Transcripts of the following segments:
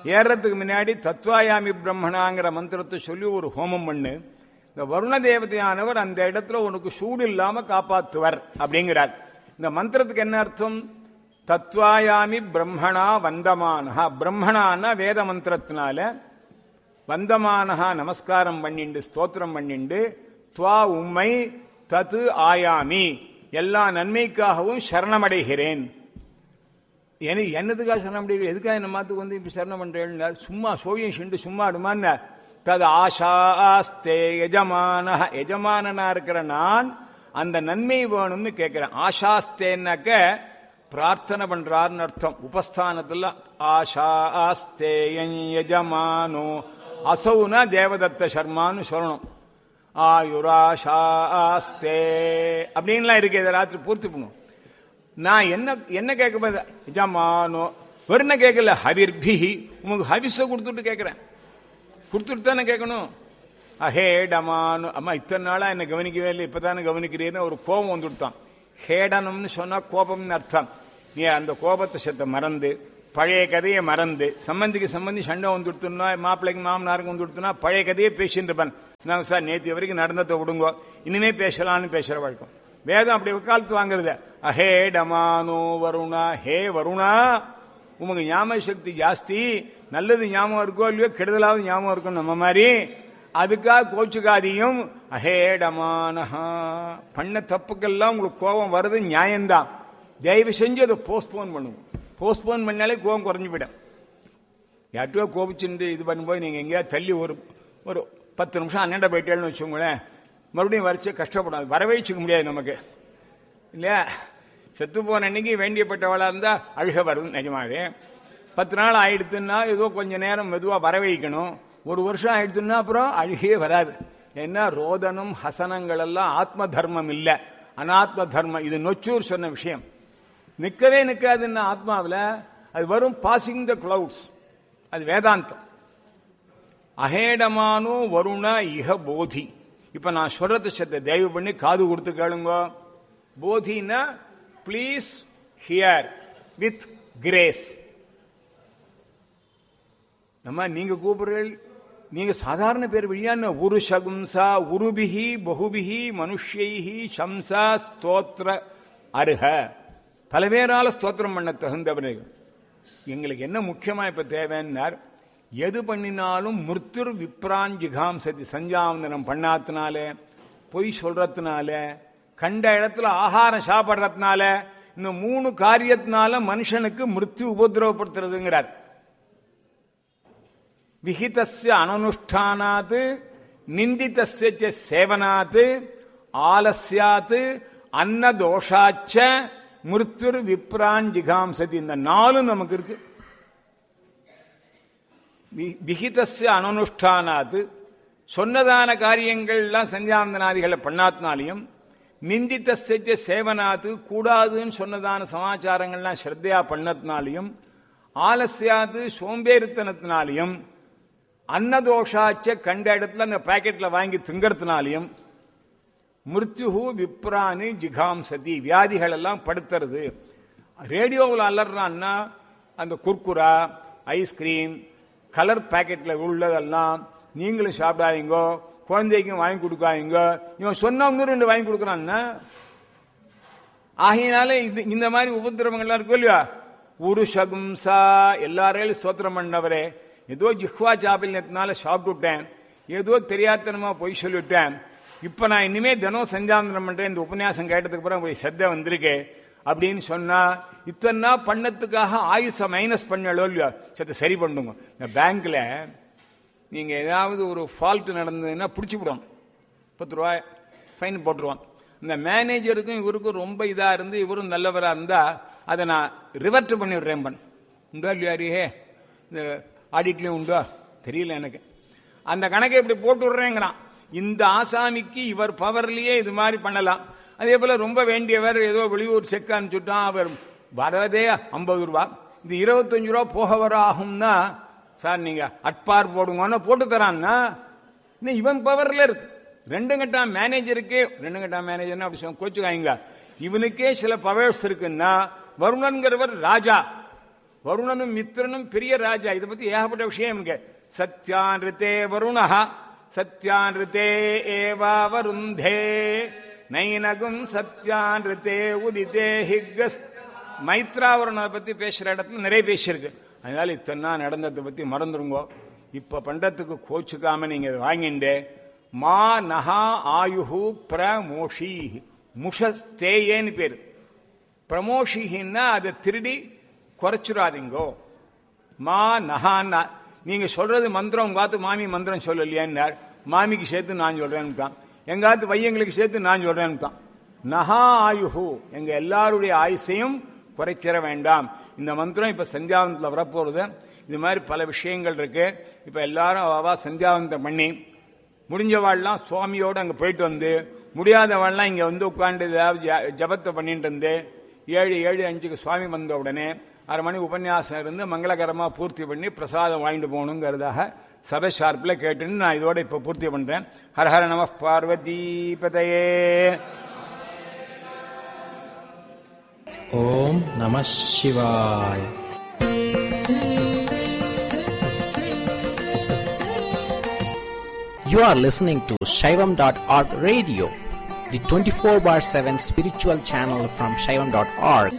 ஏறதுக்கு முன்னாடி தத்வாயாமி பிரம்மணாங்கிற மந்திரத்தை சொல்லி ஒரு ஹோமம் பண்ணு இந்த வருண தேவதையானவர் அந்த இடத்துல உனக்கு சூடு இல்லாம காப்பாத்துவர் அப்படிங்கிறார் இந்த மந்திரத்துக்கு என்ன அர்த்தம் தத்வாயாமி பிரம்மணா வந்தமானஹா பிரம்மணான்னா வேத மந்திரத்தினால வந்தமானஹா நமஸ்காரம் பண்ணிண்டு ஸ்தோத்திரம் பண்ணிண்டு துவா உம்மை தத்து ஆயாமி எல்லா நன்மைக்காகவும் சரணமடைகிறேன் எனக்கு என்னதுக்காக சரணம் அடைகிறேன் எதுக்காக என்ன மாத்துக்கு வந்து இப்படி சரணம் பண்றேன் சும்மா சோழியம் சிண்டு சும்மா அடுமான்னு தது ஆஷாஸ்தே எஜமான எஜமானனா இருக்கிற நான் அந்த நன்மை வேணும்னு கேட்கிறேன் ஆஷாஸ்தேன்னாக்க பிரார்த்தனை பண்றாருன்னு அர்த்தம் உபஸ்தானத்துல ஆஷாஸ்தே யஜமானோ அசௌனா தேவதத்த சர்மான்னு சொல்லணும் ஆயுராஷாஸ்தே அப்படின்லாம் இருக்கு இதை ராத்திரி பூர்த்தி பண்ணும் நான் என்ன என்ன கேட்க போது எஜமானோ வெறும் கேட்கல ஹவிர்பிஹி உங்களுக்கு ஹவிஸை கொடுத்துட்டு கேட்கிறேன் கொடுத்துட்டு தானே கேட்கணும் அஹேடமானு அம்மா இத்தனை நாளா என்ன கவனிக்கவே இல்லை இப்பதானே கவனிக்கிறீன்னு ஒரு கோபம் வந்து விட்டான் ஹேடனம்னு சொன்னா கோபம்னு அர்த்தம் நீ அந்த கோபத்தை செத்த மறந்து பழைய கதையை மறந்து சம்பந்திக்கு சம்பந்தி சண்டை வந்து கொடுத்துனா மாப்பிள்ளைக்கு மாமனாருக்கு வந்து கொடுத்துனா பழைய கதையை பேசிட்டு இருப்பேன் நான் சார் நேற்று வரைக்கும் நடந்ததை விடுங்கோ இனிமே பேசலாம்னு பேசுற வழக்கம் வேதம் அப்படி உக்காலத்து வாங்குறது அஹே டமானோ வருணா ஹே வருணா உமக்கு ஞாபக சக்தி ஜாஸ்தி நல்லது ஞாபகம் இருக்கோ இல்லையோ கெடுதலாவது ஞாபகம் இருக்கும் நம்ம மாதிரி அதுக்காக கோச்சுக்காதியும் அஹேடமானஹா பண்ண தப்புக்கெல்லாம் உங்களுக்கு கோபம் வருது நியாயம்தான் தயவு செஞ்சு அதை போஸ்ட்போன் பண்ணுங்க போஸ்ட்போன் பண்ணாலே கோபம் குறைஞ்சு போயிடும் யார்கிட்டயோ கோபிச்சுட்டு இது பண்ணும்போது நீங்க எங்கேயாவது தள்ளி ஒரு ஒரு பத்து நிமிஷம் அண்ணன் போயிட்டேன்னு வச்சுக்கோங்களேன் மறுபடியும் வரைச்சு கஷ்டப்படும் வரவேச்சுக்க முடியாது நமக்கு இல்லையா செத்து போன அன்னைக்கு வேண்டியப்பட்டவளா இருந்தா அழுக வரும் நிஜமாவே பத்து நாள் ஆயிடுத்துன்னா ஏதோ கொஞ்ச நேரம் மெதுவா வரவைக்கணும் ஒரு வருஷம் ஆயிடுத்துன்னா அப்புறம் அழுகையே வராது ஏன்னா ரோதனம் ஹசனங்கள் எல்லாம் ஆத்ம தர்மம் இல்ல அனாத்ம தர்மம் இது நொச்சூர் சொன்ன விஷயம் நிக்கவே நிக்காதுன்னா ஆத்மாவில் அது வரும் பாசிங் த கிளவுட்ஸ் அது வேதாந்தம் அஹேடமானோ வருண இஹ போதி இப்ப நான் சொல்றது சத்த தயவு பண்ணி காது கொடுத்து கேளுங்க போதினா ப்ளீஸ் ஹியர் வித் கிரேஸ் நம்ம நீங்க கூப்பிடுறீர்கள் நீங்க சாதாரண பேர் வழியான உரு சகும்சா உருபிகி பகுபிகி மனுஷ்யைஹி சம்சா ஸ்தோத்திர அருக பல பேரால ஸ்தோத்திரம் பண்ண தகுந்தவர்கள் எங்களுக்கு என்ன முக்கியமா இப்ப தேவைன்னார் எது பண்ணினாலும் மிருத்துர் விப்ரான் ஜிகாம்சதி சஞ்சாவந்தனம் பண்ணாதனால பொய் சொல்றதுனால கண்ட இடத்துல ஆகாரம் சாப்பிட்றதுனால இந்த மூணு காரியத்தினால மனுஷனுக்கு மிருத்யு உபதிரவப்படுத்துறதுங்கிறார் விஹிதஸ்ய அனனுஷ்டானாத் நிந்திதஸ்ய ச சேவனாத் ஆலஸ்யாத் அன்னதோஷாச்ச மிருத்யுர் விப்ரான் ஜிகாம்சதி இந்த நாலும் நமக்கு இருக்கு வி- விஹிதஸ்ய அனனுஷ்டானாத் சொன்னதான காரியங்கள்லாம் சந்தியாந்தனாதிகளை பண்ணாத்தினாலையும் நிந்தித்தஸ்ய சேவனாத்து கூடாதுன்னு சொன்னதான சமாச்சாரங்கள்லாம் ஸ்ரத்தையா பண்ணத்தினாலையும் ஆலசியாது சோம்பேறித்தனத்தினாலையும் அன்னதோஷாச்ச கண்ட இடத்துல அந்த பாக்கெட்ல வாங்கி திங்கறதுனாலையும் மிருத்யுஹு விப்ரானி ஜிகாம்சதி வியாதிகள் எல்லாம் படுத்துறது ரேடியோவில் அலறான்னா அந்த குர்குரா ஐஸ்கிரீம் கலர் பாக்கெட்ல உள்ளதெல்லாம் நீங்களும் சாப்பிடாதீங்கோ குழந்தைக்கும் வாங்கி கொடுக்காதீங்க இவன் சொன்னவங்க ரெண்டு வாங்கி கொடுக்குறான்னா ஆகையினால இது இந்த மாதிரி உபதிரவங்கள்லாம் இருக்கும் இல்லையா ஒரு சகும்சா எல்லாரையும் ஸ்தோத்திரம் பண்ணவரே ஏதோ ஜிஹ்வா சாபில்யத்தினால சாப்பிட்டுட்டேன் ஏதோ தெரியாதனமா பொய் சொல்லிவிட்டேன் இப்ப நான் இனிமே தினம் சஞ்சாந்தனம் பண்றேன் இந்த உபன்யாசம் கேட்டதுக்கு அப்புறம் போய் சத்த வந்திருக்கு அப்படின்னு சொன்னா இத்தனை பண்ணத்துக்காக ஆயுச மைனஸ் பண்ணலோ இல்லையோ சத்த சரி பண்ணுங்க இந்த பேங்க்ல நீங்க ஏதாவது ஒரு ஃபால்ட் நடந்ததுன்னா பிடிச்சி விடும் பத்து ரூபாய் ஃபைன் போட்டுருவான் இந்த மேனேஜருக்கும் இவருக்கும் ரொம்ப இதா இருந்து இவரும் நல்லவரா இருந்தா அதை நான் ரிவர்ட் பண்ணி விடுறேன் பண் உண்டா இல்லையா ஹே இந்த ஆடிட்லயும் உண்டா தெரியல எனக்கு அந்த கணக்கை இப்படி போட்டு விடுறேங்கிறான் இந்த ஆசாமிக்கு இவர் பவர்லயே இது மாதிரி பண்ணலாம் அதே போல ரொம்ப வேண்டியவர் ஏதோ வெளியூர் செக் அனுப்பிச்சுட்டான் அவர் வரதே ஐம்பது ரூபா இது இருபத்தஞ்சு ரூபா போக வர ஆகும்னா சார் நீங்க அட்பார் போடுங்கன்னு போட்டு தரான்னா இன்னும் இவன் பவர்ல இருக்கு ரெண்டு கட்டா மேனேஜருக்கு ரெண்டு கட்டா மேனேஜர்னா அப்படி சொல்ல கோச்சுக்காங்க இவனுக்கே சில பவர்ஸ் இருக்குன்னா வருணன்கிறவர் ராஜா வருணனும் மித்திரனும் பெரிய ராஜா இதை பத்தி ஏகப்பட்ட விஷயம் இருக்கு சத்யானிருத்தே வருணஹா சத்யானிருத்தே ஏவா வருந்தே நைனகும் சத்யானிருத்தே உதிதே ஹிக்கஸ் மைத்ராவரணை பத்தி பேசுற இடத்துல நிறைய பேசியிருக்கு அதனால இத்தனை நாள் நடந்ததை பத்தி மறந்துருங்கோ இப்ப பண்றதுக்கு கோச்சுக்காம நீங்க இதை வாங்கிண்டே மா நகா ஆயுஹு பிரமோஷி முஷஸ்தேயேன்னு பேரு பிரமோஷின்னா அதை திருடி குறைச்சுடாதீங்கோ மா நகான்னா நீங்க சொல்றது மந்திரம் உங்காத்து மாமி மந்திரம் சொல்லலையான்னார் மாமிக்கு சேர்த்து நான் சொல்றேன்னுட்டான் எங்காத்து பையங்களுக்கு சேர்த்து நான் சொல்றேன்னுட்டான் நகா ஆயுஹு எங்க எல்லாருடைய ஆயுசையும் குறைச்சிட வேண்டாம் இந்த மந்திரம் இப்ப சந்தியாவந்தத்தில் வரப்போறது இது மாதிரி பல விஷயங்கள் இருக்கு இப்ப எல்லாரும் அவா சந்தியாவந்தம் பண்ணி முடிஞ்சவாள்லாம் சுவாமியோடு அங்கே போயிட்டு வந்து முடியாதவாள்லாம் இங்கே வந்து உட்காந்து ஏதாவது ஜ- ஜபத்தை பண்ணிட்டு இருந்து ஏழு ஏழு அஞ்சுக்கு சுவாமி வந்த உடனே அரை மணி உபன்யாசம் இருந்து மங்களகரமாக பூர்த்தி பண்ணி பிரசாதம் வாங்கிட்டு போகணுங்கிறதாக சபை ஷார்ப்பில் கேட்டுன்னு நான் இதோட இப்போ பூர்த்தி பண்ணுறேன் ஹரஹர நம பார்வதி பதையே ஓம் நம சிவாய் You are listening to Shaivam.org radio, the 24 bar 7 spiritual channel from Shaivam.org.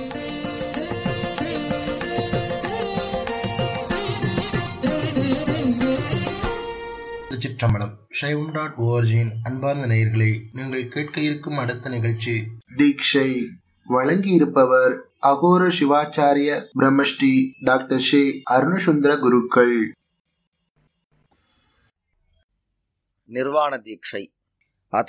திருச்சிற்றம்பலம் சைவம் டாட் ஓஆர்ஜியின் அன்பார்ந்த நேயர்களே நீங்கள் கேட்க இருக்கும் அடுத்த நிகழ்ச்சி தீட்சை வழங்கி இருப்பவர் அகோர சிவாச்சாரிய பிரம்மஸ்ரீ டாக்டர் ஷே அருணசுந்தர குருக்கள் निर्वाणदीक्षै अथ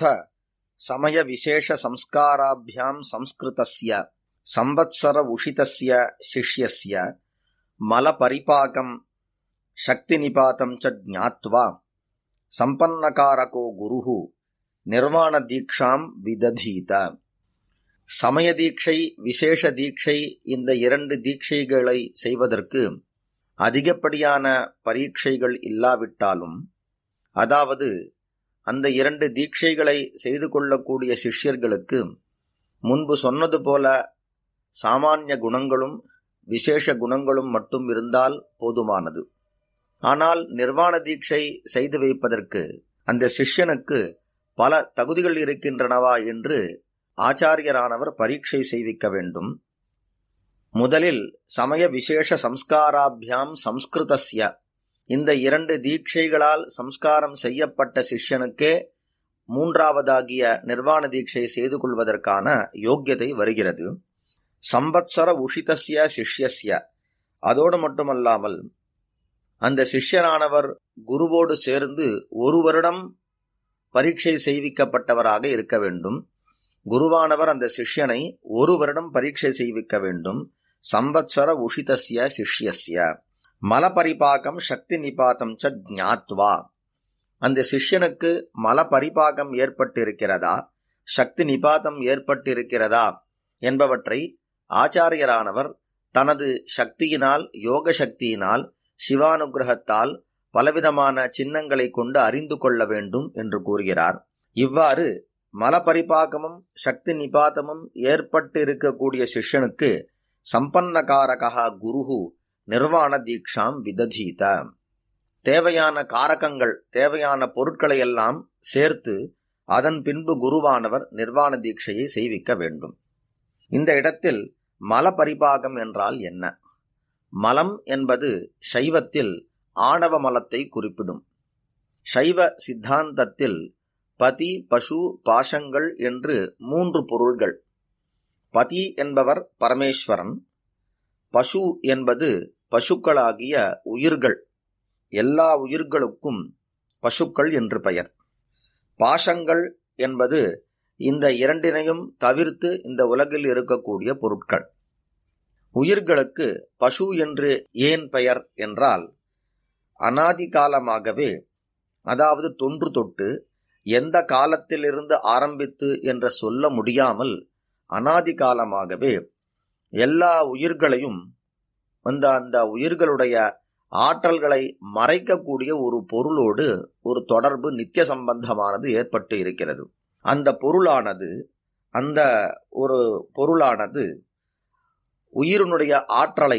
समयविशेषसंस्काराभ्याम् संस्कृतस्य संवत्सर उषितस्य शिष्यस्य मलपरिपाकम् शक्तिनिपातम् च ज्ञात्वा सम्पन्नकारको गुरुः நிர்வாணதீக்ஷாம் விததீத சமய தீட்சை விசேஷ தீட்சை இந்த இரண்டு தீட்சைகளை செய்வதற்கு அதிகப்படியான பரீட்சைகள் இல்லாவிட்டாலும் அதாவது அந்த இரண்டு தீட்சைகளை செய்து கொள்ளக்கூடிய சிஷ்யர்களுக்கு முன்பு சொன்னது போல சாமானிய குணங்களும் விசேஷ குணங்களும் மட்டும் இருந்தால் போதுமானது ஆனால் நிர்வாண தீட்சை செய்து வைப்பதற்கு அந்த சிஷ்யனுக்கு பல தகுதிகள் இருக்கின்றனவா என்று ஆச்சாரியரானவர் பரீட்சை செய்விக்க வேண்டும் முதலில் சமய விசேஷ சம்ஸ்காராபியாம் சம்ஸ்கிருதஸ்ய இந்த இரண்டு தீட்சைகளால் சம்ஸ்காரம் செய்யப்பட்ட சிஷ்யனுக்கே மூன்றாவதாகிய நிர்வாண தீட்சை செய்து கொள்வதற்கான யோக்கியதை வருகிறது சம்பத்சர உஷிதஸ்ய சிஷ்யஸ்ய அதோடு மட்டுமல்லாமல் அந்த சிஷ்யரானவர் குருவோடு சேர்ந்து ஒரு வருடம் பரீட்சை செய்விக்கப்பட்டவராக இருக்க வேண்டும் குருவானவர் அந்த சிஷ்யனை ஒரு வருடம் பரீட்சை செய்விக்க வேண்டும் சம்பத்சர உஷிதஸ்ய சிஷ்யஸ்ய மலபரிபாகம் சக்தி நிபாதம் ச ஞாத்வா அந்த சிஷ்யனுக்கு மலபரிபாகம் ஏற்பட்டிருக்கிறதா சக்தி நிபாதம் ஏற்பட்டிருக்கிறதா என்பவற்றை ஆச்சாரியரானவர் தனது சக்தியினால் யோக சக்தியினால் சிவானுகிரகத்தால் பலவிதமான சின்னங்களை கொண்டு அறிந்து கொள்ள வேண்டும் என்று கூறுகிறார் இவ்வாறு மலபரிபாகமும் சக்தி நிபாதமும் ஏற்பட்டு இருக்கக்கூடிய சிஷ்யனுக்கு சம்பன்னகாரகா குருகு நிர்வாண தீக்ஷாம் விததீத தேவையான காரகங்கள் தேவையான பொருட்களை எல்லாம் சேர்த்து அதன் பின்பு குருவானவர் நிர்வாண தீட்சையை செய்விக்க வேண்டும் இந்த இடத்தில் மல பரிபாகம் என்றால் என்ன மலம் என்பது சைவத்தில் ஆணவ மலத்தை குறிப்பிடும் சைவ சித்தாந்தத்தில் பதி பசு பாசங்கள் என்று மூன்று பொருள்கள் பதி என்பவர் பரமேஸ்வரன் பசு என்பது பசுக்களாகிய உயிர்கள் எல்லா உயிர்களுக்கும் பசுக்கள் என்று பெயர் பாசங்கள் என்பது இந்த இரண்டினையும் தவிர்த்து இந்த உலகில் இருக்கக்கூடிய பொருட்கள் உயிர்களுக்கு பசு என்று ஏன் பெயர் என்றால் அனாதி காலமாகவே அதாவது தொன்று தொட்டு எந்த காலத்திலிருந்து ஆரம்பித்து என்று சொல்ல முடியாமல் அனாதி காலமாகவே எல்லா உயிர்களையும் அந்த அந்த உயிர்களுடைய ஆற்றல்களை மறைக்கக்கூடிய ஒரு பொருளோடு ஒரு தொடர்பு நித்திய சம்பந்தமானது ஏற்பட்டு இருக்கிறது அந்த பொருளானது அந்த ஒரு பொருளானது உயிரினுடைய ஆற்றலை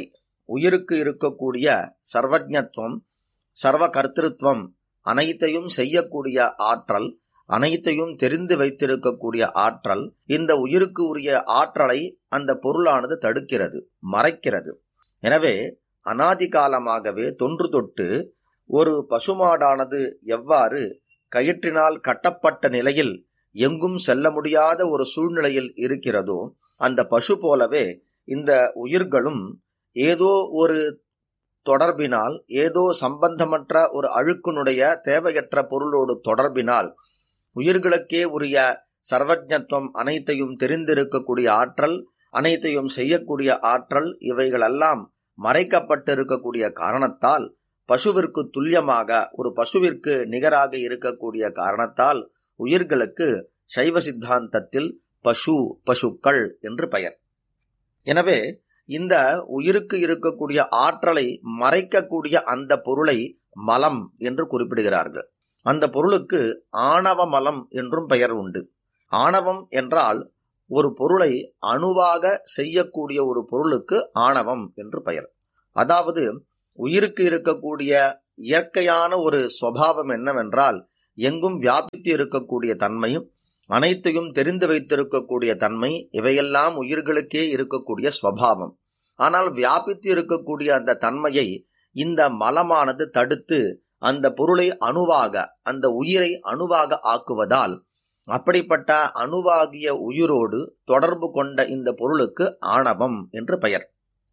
உயிருக்கு இருக்கக்கூடிய சர்வஜத்துவம் சர்வ கர்த்திருவம் அனைத்தையும் செய்யக்கூடிய ஆற்றல் அனைத்தையும் தெரிந்து வைத்திருக்கக்கூடிய ஆற்றல் இந்த உயிருக்கு உரிய ஆற்றலை அந்த பொருளானது தடுக்கிறது மறைக்கிறது எனவே அனாதி காலமாகவே தொன்று தொட்டு ஒரு பசுமாடானது எவ்வாறு கயிற்றினால் கட்டப்பட்ட நிலையில் எங்கும் செல்ல முடியாத ஒரு சூழ்நிலையில் இருக்கிறதோ அந்த பசு போலவே இந்த உயிர்களும் ஏதோ ஒரு தொடர்பினால் ஏதோ சம்பந்தமற்ற ஒரு அழுக்கினுடைய தேவையற்ற பொருளோடு தொடர்பினால் உயிர்களுக்கே உரிய சர்வஜத்துவம் அனைத்தையும் தெரிந்திருக்கக்கூடிய ஆற்றல் அனைத்தையும் செய்யக்கூடிய ஆற்றல் இவைகளெல்லாம் மறைக்கப்பட்டிருக்கக்கூடிய காரணத்தால் பசுவிற்கு துல்லியமாக ஒரு பசுவிற்கு நிகராக இருக்கக்கூடிய காரணத்தால் உயிர்களுக்கு சைவ சித்தாந்தத்தில் பசு பசுக்கள் என்று பெயர் எனவே இந்த உயிருக்கு இருக்கக்கூடிய ஆற்றலை மறைக்கக்கூடிய அந்த பொருளை மலம் என்று குறிப்பிடுகிறார்கள் அந்த பொருளுக்கு ஆணவ மலம் என்றும் பெயர் உண்டு ஆணவம் என்றால் ஒரு பொருளை அணுவாக செய்யக்கூடிய ஒரு பொருளுக்கு ஆணவம் என்று பெயர் அதாவது உயிருக்கு இருக்கக்கூடிய இயற்கையான ஒரு சுவாவம் என்னவென்றால் எங்கும் வியாபித்து இருக்கக்கூடிய தன்மையும் அனைத்தையும் தெரிந்து வைத்திருக்கக்கூடிய தன்மை இவையெல்லாம் உயிர்களுக்கே இருக்கக்கூடிய ஸ்வபாவம் ஆனால் வியாபித்து இருக்கக்கூடிய அந்த தன்மையை இந்த மலமானது தடுத்து அந்த பொருளை அணுவாக அந்த உயிரை அணுவாக ஆக்குவதால் அப்படிப்பட்ட அணுவாகிய உயிரோடு தொடர்பு கொண்ட இந்த பொருளுக்கு ஆணவம் என்று பெயர்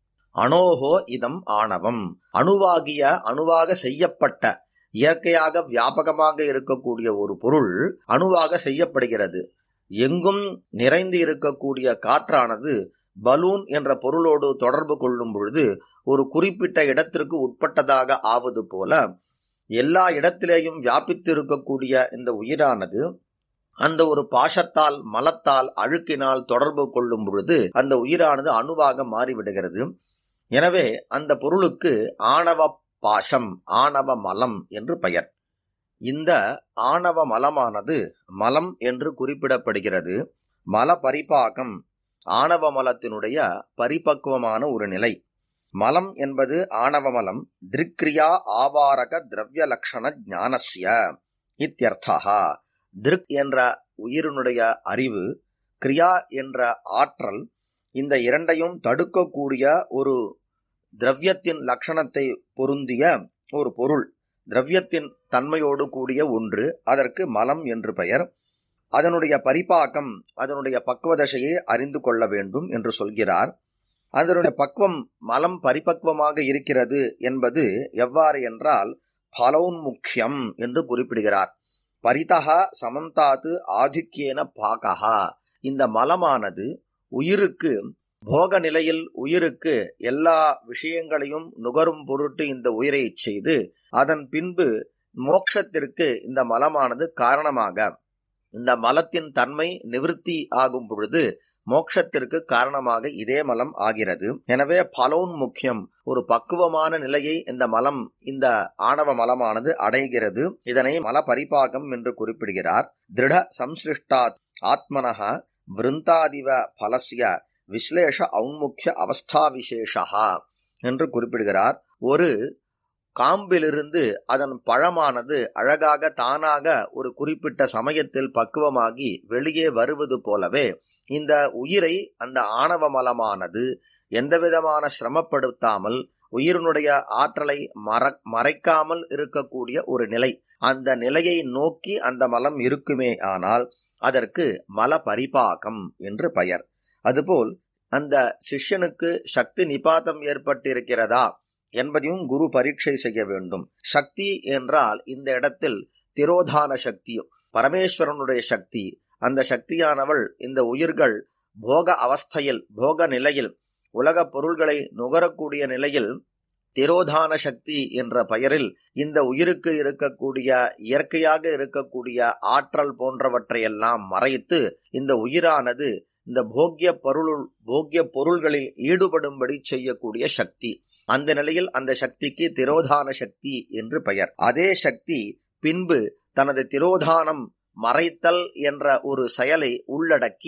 அணோகோ இதம் ஆணவம் அணுவாகிய அணுவாக செய்யப்பட்ட இயற்கையாக வியாபகமாக இருக்கக்கூடிய ஒரு பொருள் அணுவாக செய்யப்படுகிறது எங்கும் நிறைந்து இருக்கக்கூடிய காற்றானது பலூன் என்ற பொருளோடு தொடர்பு கொள்ளும் பொழுது ஒரு குறிப்பிட்ட இடத்திற்கு உட்பட்டதாக ஆவது போல எல்லா இடத்திலேயும் வியாபித்து இருக்கக்கூடிய இந்த உயிரானது அந்த ஒரு பாசத்தால் மலத்தால் அழுக்கினால் தொடர்பு கொள்ளும் பொழுது அந்த உயிரானது அணுவாக மாறிவிடுகிறது எனவே அந்த பொருளுக்கு ஆணவ பாசம் ஆணவ மலம் என்று பெயர் இந்த ஆணவ மலமானது மலம் என்று குறிப்பிடப்படுகிறது மல பரிபாகம் ஆணவ மலத்தினுடைய பரிபக்குவமான ஒரு நிலை மலம் என்பது ஆணவ மலம் திருக்ரியா ஆவாரக திரவிய லட்சண ஞானஸ்ய இத்தியர்த்தா திருக் என்ற உயிரினுடைய அறிவு கிரியா என்ற ஆற்றல் இந்த இரண்டையும் தடுக்கக்கூடிய ஒரு திரவியத்தின் லட்சணத்தை பொருந்திய ஒரு பொருள் திரவியத்தின் தன்மையோடு கூடிய ஒன்று அதற்கு மலம் என்று பெயர் அதனுடைய பரிபாக்கம் அதனுடைய பக்குவதசையை அறிந்து கொள்ள வேண்டும் என்று சொல்கிறார் அதனுடைய பக்குவம் மலம் பரிபக்குவமாக இருக்கிறது என்பது எவ்வாறு என்றால் பலோன்முக்கியம் என்று குறிப்பிடுகிறார் பரிதகா சமந்தாத்து ஆதிக்கியன பாகா இந்த மலமானது உயிருக்கு போக நிலையில் உயிருக்கு எல்லா விஷயங்களையும் நுகரும் பொருட்டு இந்த உயிரை செய்து அதன் பின்பு மோட்சத்திற்கு இந்த மலமானது காரணமாக இந்த மலத்தின் தன்மை நிவிருத்தி ஆகும் பொழுது மோட்சத்திற்கு காரணமாக இதே மலம் ஆகிறது எனவே பலோன் முக்கியம் ஒரு பக்குவமான நிலையை இந்த மலம் இந்த ஆணவ மலமானது அடைகிறது இதனை மல பரிபாகம் என்று குறிப்பிடுகிறார் திருட சம்சிருஷ்டாத் ஆத்மனக விருந்தாதிவ பலசிய விஸ்லேஷ ஔன்முக்கிய அவஸ்தா விசேஷா என்று குறிப்பிடுகிறார் ஒரு காம்பிலிருந்து அதன் பழமானது அழகாக தானாக ஒரு குறிப்பிட்ட சமயத்தில் பக்குவமாகி வெளியே வருவது போலவே இந்த உயிரை அந்த ஆணவ மலமானது எந்தவிதமான சிரமப்படுத்தாமல் உயிரினுடைய ஆற்றலை மற மறைக்காமல் இருக்கக்கூடிய ஒரு நிலை அந்த நிலையை நோக்கி அந்த மலம் இருக்குமே ஆனால் அதற்கு மல பரிபாகம் என்று பெயர் அதுபோல் அந்த சிஷ்யனுக்கு சக்தி நிபாதம் ஏற்பட்டிருக்கிறதா என்பதையும் குரு பரீட்சை செய்ய வேண்டும் சக்தி என்றால் இந்த இடத்தில் திரோதான சக்தியும் பரமேஸ்வரனுடைய சக்தி அந்த சக்தியானவள் இந்த உயிர்கள் போக அவஸ்தையில் போக நிலையில் உலக பொருள்களை நுகரக்கூடிய நிலையில் திரோதான சக்தி என்ற பெயரில் இந்த உயிருக்கு இருக்கக்கூடிய இயற்கையாக இருக்கக்கூடிய ஆற்றல் போன்றவற்றையெல்லாம் மறைத்து இந்த உயிரானது இந்த போக்கிய பொருள் போக்கிய பொருள்களில் ஈடுபடும்படி செய்யக்கூடிய சக்தி அந்த நிலையில் அந்த சக்திக்கு திரோதான சக்தி என்று பெயர் அதே சக்தி பின்பு தனது திரோதானம் மறைத்தல் என்ற ஒரு செயலை உள்ளடக்கி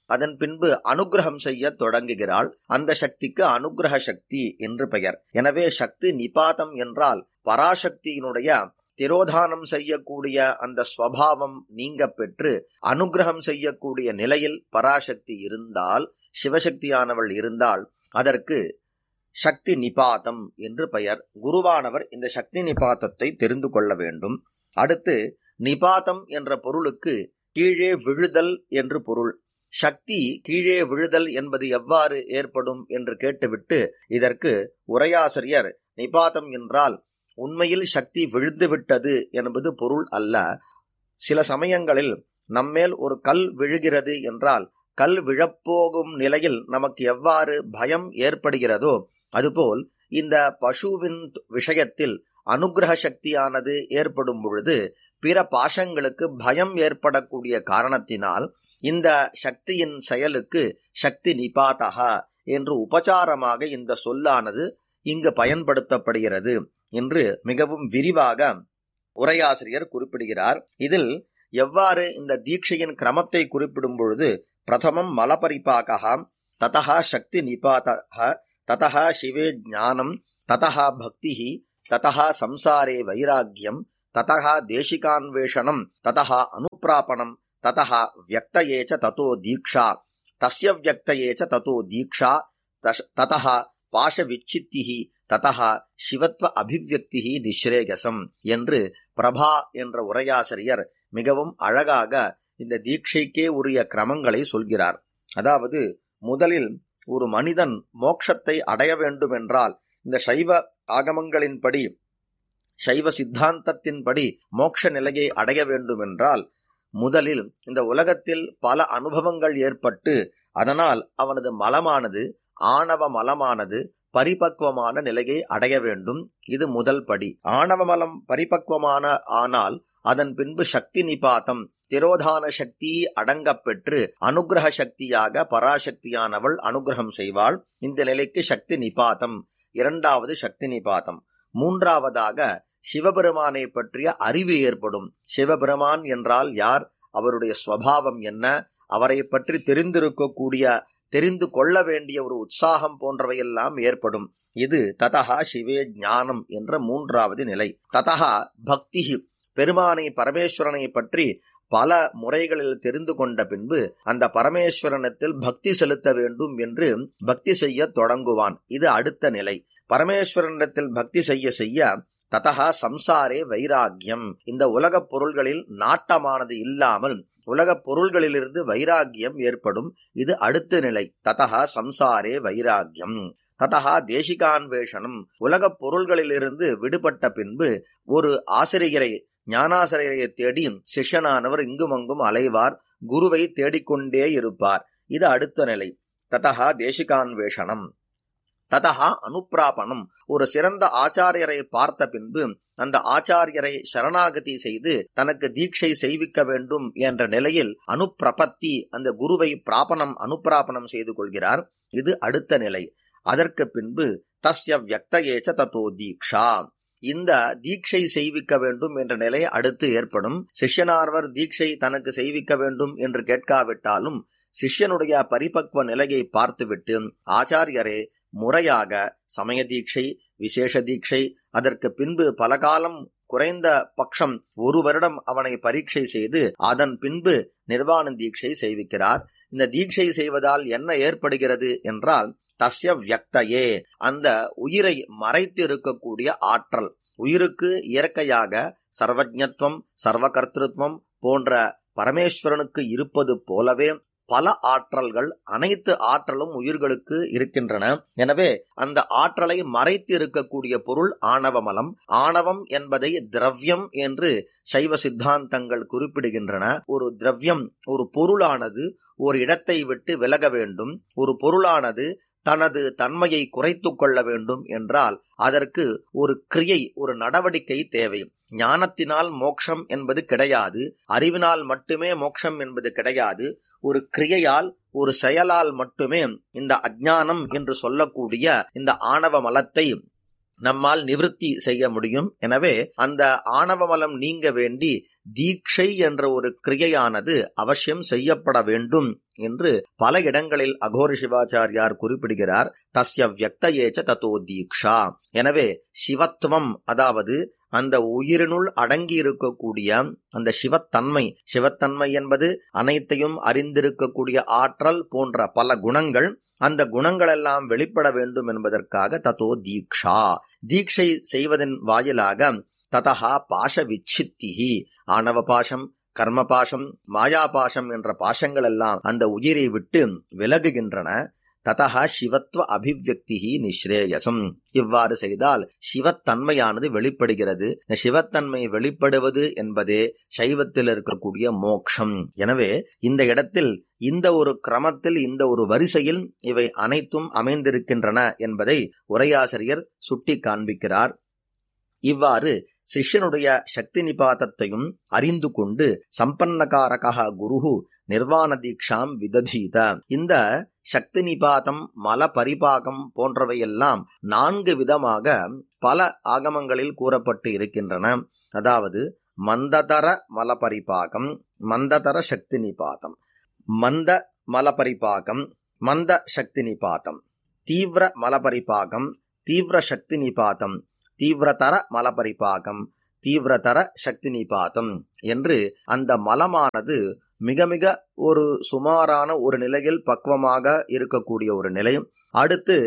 அதன் பின்பு அனுகிரகம் செய்ய தொடங்குகிறாள் அந்த சக்திக்கு அனுகிரக சக்தி என்று பெயர் எனவே சக்தி நிபாதம் என்றால் பராசக்தியினுடைய திரோதானம் செய்யக்கூடிய அந்த ஸ்வபாவம் நீங்க பெற்று அனுகிரகம் செய்யக்கூடிய நிலையில் பராசக்தி இருந்தால் சிவசக்தியானவள் இருந்தால் அதற்கு சக்தி நிபாதம் என்று பெயர் குருவானவர் இந்த சக்தி நிபாதத்தை தெரிந்து கொள்ள வேண்டும் அடுத்து நிபாதம் என்ற பொருளுக்கு கீழே விழுதல் என்று பொருள் சக்தி கீழே விழுதல் என்பது எவ்வாறு ஏற்படும் என்று கேட்டுவிட்டு இதற்கு உரையாசிரியர் நிபாதம் என்றால் உண்மையில் சக்தி விழுந்துவிட்டது என்பது பொருள் அல்ல சில சமயங்களில் நம்மேல் ஒரு கல் விழுகிறது என்றால் கல் விழப்போகும் நிலையில் நமக்கு எவ்வாறு பயம் ஏற்படுகிறதோ அதுபோல் இந்த பசுவின் விஷயத்தில் அனுகிரக சக்தியானது ஏற்படும் பொழுது பிற பாசங்களுக்கு பயம் ஏற்படக்கூடிய காரணத்தினால் இந்த சக்தியின் செயலுக்கு சக்தி நிபாதகா என்று உபச்சாரமாக இந்த சொல்லானது இங்கு பயன்படுத்தப்படுகிறது என்று மிகவும் விரிவாக உரையாசிரியர் குறிப்பிடுகிறார் இதில் எவ்வாறு இந்த தீட்சையின் கிரமத்தை குறிப்பிடும் பொழுது பிரதமம் மலபரிபாகா ததா சக்தி நிபாதக ததா சிவே ஞானம் ததா பக்தி ததா சம்சாரே வைராக்கியம் ததா தேசிகான்வேஷனம் ததா அனுப்பிராபணம் ததா வியக்தயே ச ததோ தீக்ஷா தஸ்ய வியக்தயே ச ததோ தீக்ஷா ததா பாஷவிச்சித்தி ததா சிவத்வ அபிவியக்தி நிஸ்ரேகசம் என்று பிரபா என்ற உரையாசிரியர் மிகவும் அழகாக இந்த தீட்சைக்கே உரிய கிரமங்களை சொல்கிறார் அதாவது முதலில் ஒரு மனிதன் மோட்சத்தை அடைய வேண்டும் என்றால் இந்த சைவ ஆகமங்களின்படி சைவ சித்தாந்தத்தின்படி மோட்ச நிலையை அடைய வேண்டும் என்றால் முதலில் இந்த உலகத்தில் பல அனுபவங்கள் ஏற்பட்டு அதனால் அவனது மலமானது ஆணவ மலமானது பரிபக்குவமான நிலையை அடைய வேண்டும் இது முதல் படி ஆணவ மலம் பரிபக்குவமான ஆனால் அதன் பின்பு சக்தி நிபாத்தம் திரோதான சக்தி அடங்கப் பெற்று அனுகிரக சக்தியாக பராசக்தியானவள் அனுகிரகம் செய்வாள் இந்த நிலைக்கு சக்தி நிபாத்தம் இரண்டாவது சக்தி நிபாத்தம் மூன்றாவதாக சிவபெருமானை பற்றிய அறிவு ஏற்படும் சிவபெருமான் என்றால் யார் அவருடைய ஸ்வபாவம் என்ன அவரை பற்றி தெரிந்திருக்கக்கூடிய தெரிந்து கொள்ள வேண்டிய ஒரு உற்சாகம் போன்றவையெல்லாம் ஏற்படும் இது ததகா சிவே ஞானம் என்ற மூன்றாவது நிலை ததகா பக்தி பெருமானை பரமேஸ்வரனை பற்றி பல முறைகளில் தெரிந்து கொண்ட பின்பு அந்த பரமேஸ்வரனத்தில் பக்தி செலுத்த வேண்டும் என்று பக்தி செய்ய தொடங்குவான் இது அடுத்த நிலை பரமேஸ்வரனிடத்தில் பக்தி செய்ய செய்ய ததகா சம்சாரே வைராக்கியம் இந்த உலகப் பொருள்களில் நாட்டமானது இல்லாமல் உலகப் பொருள்களிலிருந்து வைராக்கியம் ஏற்படும் இது அடுத்த நிலை ததகா சம்சாரே வைராக்கியம் ததகா தேசிகான்வேஷனம் உலகப் பொருள்களிலிருந்து விடுபட்ட பின்பு ஒரு ஆசிரியரை ஞானாசிரியரை தேடி சிஷ்யனானவர் இங்கும் அங்கும் அலைவார் குருவை தேடிக்கொண்டே இருப்பார் இது அடுத்த நிலை ததகா தேசிகான்வேஷனம் ததகா அனுப்பிராபணம் ஒரு சிறந்த ஆச்சாரியரை பார்த்த பின்பு அந்த ஆச்சாரியரை சரணாகதி செய்து தனக்கு தீட்சை செய்விக்க வேண்டும் என்ற நிலையில் அனுப்பிரபத்தி அந்த குருவை பிராபணம் அனுப்பிராபணம் செய்து கொள்கிறார் இது அடுத்த நிலை அதற்கு பின்பு தஸ்ய வியக்தயேச்ச தத்தோ தீக்ஷா இந்த தீட்சை செய்விக்க வேண்டும் என்ற நிலை அடுத்து ஏற்படும் சிஷ்யனார்வர் தீட்சை தனக்கு செய்விக்க வேண்டும் என்று கேட்காவிட்டாலும் சிஷ்யனுடைய பரிபக்வ நிலையை பார்த்துவிட்டு ஆச்சாரியரே முறையாக சமய தீட்சை விசேஷ தீட்சை அதற்கு பின்பு பல காலம் குறைந்த பட்சம் ஒரு வருடம் அவனை பரீட்சை செய்து அதன் பின்பு நிர்வாண தீட்சை செய்விக்கிறார் இந்த தீட்சை செய்வதால் என்ன ஏற்படுகிறது என்றால் தஸ்ய வியக்தையே அந்த உயிரை மறைத்து இருக்கக்கூடிய ஆற்றல் உயிருக்கு இயற்கையாக சர்வஜத்துவம் சர்வகர்த்திருவம் போன்ற பரமேஸ்வரனுக்கு இருப்பது போலவே பல ஆற்றல்கள் அனைத்து ஆற்றலும் உயிர்களுக்கு இருக்கின்றன எனவே அந்த ஆற்றலை மறைத்து இருக்கக்கூடிய பொருள் ஆணவமலம் ஆணவம் என்பதை திரவியம் என்று சைவ சித்தாந்தங்கள் குறிப்பிடுகின்றன ஒரு திரவியம் ஒரு பொருளானது ஒரு இடத்தை விட்டு விலக வேண்டும் ஒரு பொருளானது தனது தன்மையை குறைத்து கொள்ள வேண்டும் என்றால் அதற்கு ஒரு கிரியை ஒரு நடவடிக்கை தேவை ஞானத்தினால் மோட்சம் என்பது கிடையாது அறிவினால் மட்டுமே மோட்சம் என்பது கிடையாது ஒரு கிரியையால் ஒரு செயலால் மட்டுமே இந்த அஜ்ஞானம் என்று சொல்லக்கூடிய இந்த ஆணவ மலத்தை நம்மால் நிவிருத்தி செய்ய முடியும் எனவே அந்த ஆணவமலம் நீங்க வேண்டி தீட்சை என்ற ஒரு கிரியையானது அவசியம் செய்யப்பட வேண்டும் என்று பல இடங்களில் அகோர சிவாச்சாரியார் குறிப்பிடுகிறார் தஸ்ய வியக்தயேச்ச தத்தோ தீக்ஷா எனவே சிவத்துவம் அதாவது அந்த உயிரினுள் அடங்கி இருக்கக்கூடிய அந்த சிவத்தன்மை சிவத்தன்மை என்பது அனைத்தையும் அறிந்திருக்கக்கூடிய ஆற்றல் போன்ற பல குணங்கள் அந்த குணங்கள் எல்லாம் வெளிப்பட வேண்டும் என்பதற்காக தத்தோ தீக்ஷா தீட்சை செய்வதன் வாயிலாக ததா பாஷ விச்சித்திகி ஆணவ பாஷம் கர்ம பாஷம் மாயா பாஷம் என்ற பாஷங்கள் எல்லாம் அந்த உயிரை விட்டு விலகுகின்றன ததா சிவத்துவ அபிவியக்தி நிஸ்ரேயசம் இவ்வாறு செய்தால் சிவத்தன்மையானது வெளிப்படுகிறது இந்த சிவத்தன்மை வெளிப்படுவது என்பதே சைவத்தில் இருக்கக்கூடிய மோக்ஷம் எனவே இந்த இடத்தில் இந்த ஒரு கிரமத்தில் இந்த ஒரு வரிசையில் இவை அனைத்தும் அமைந்திருக்கின்றன என்பதை உரையாசிரியர் சுட்டி காண்பிக்கிறார் இவ்வாறு சிஷ்யனுடைய சக்தி நிபாதத்தையும் அறிந்து கொண்டு சம்பன்னகாரகா குருகு நிர்வாண தீக்ஷாம் விததீத இந்த சக்தி நிபாதம் மல பரிபாகம் போன்றவையெல்லாம் நான்கு விதமாக பல ஆகமங்களில் கூறப்பட்டு இருக்கின்றன அதாவது மந்ததர மலபரிபாகம் மந்ததர சக்தி நிபாதம் மந்த மலபரிபாகம் மந்த சக்தி நிபாதம் தீவிர மலபரிபாகம் தீவிர சக்தி நிபாதம் தீவிரதர மலபரிபாகம் தீவிரதர சக்தி நிபாதம் என்று அந்த மலமானது மிக மிக ஒரு சுமாரான ஒரு நிலையில் பக்குவமாக இருக்கக்கூடிய ஒரு நிலை அடுத்து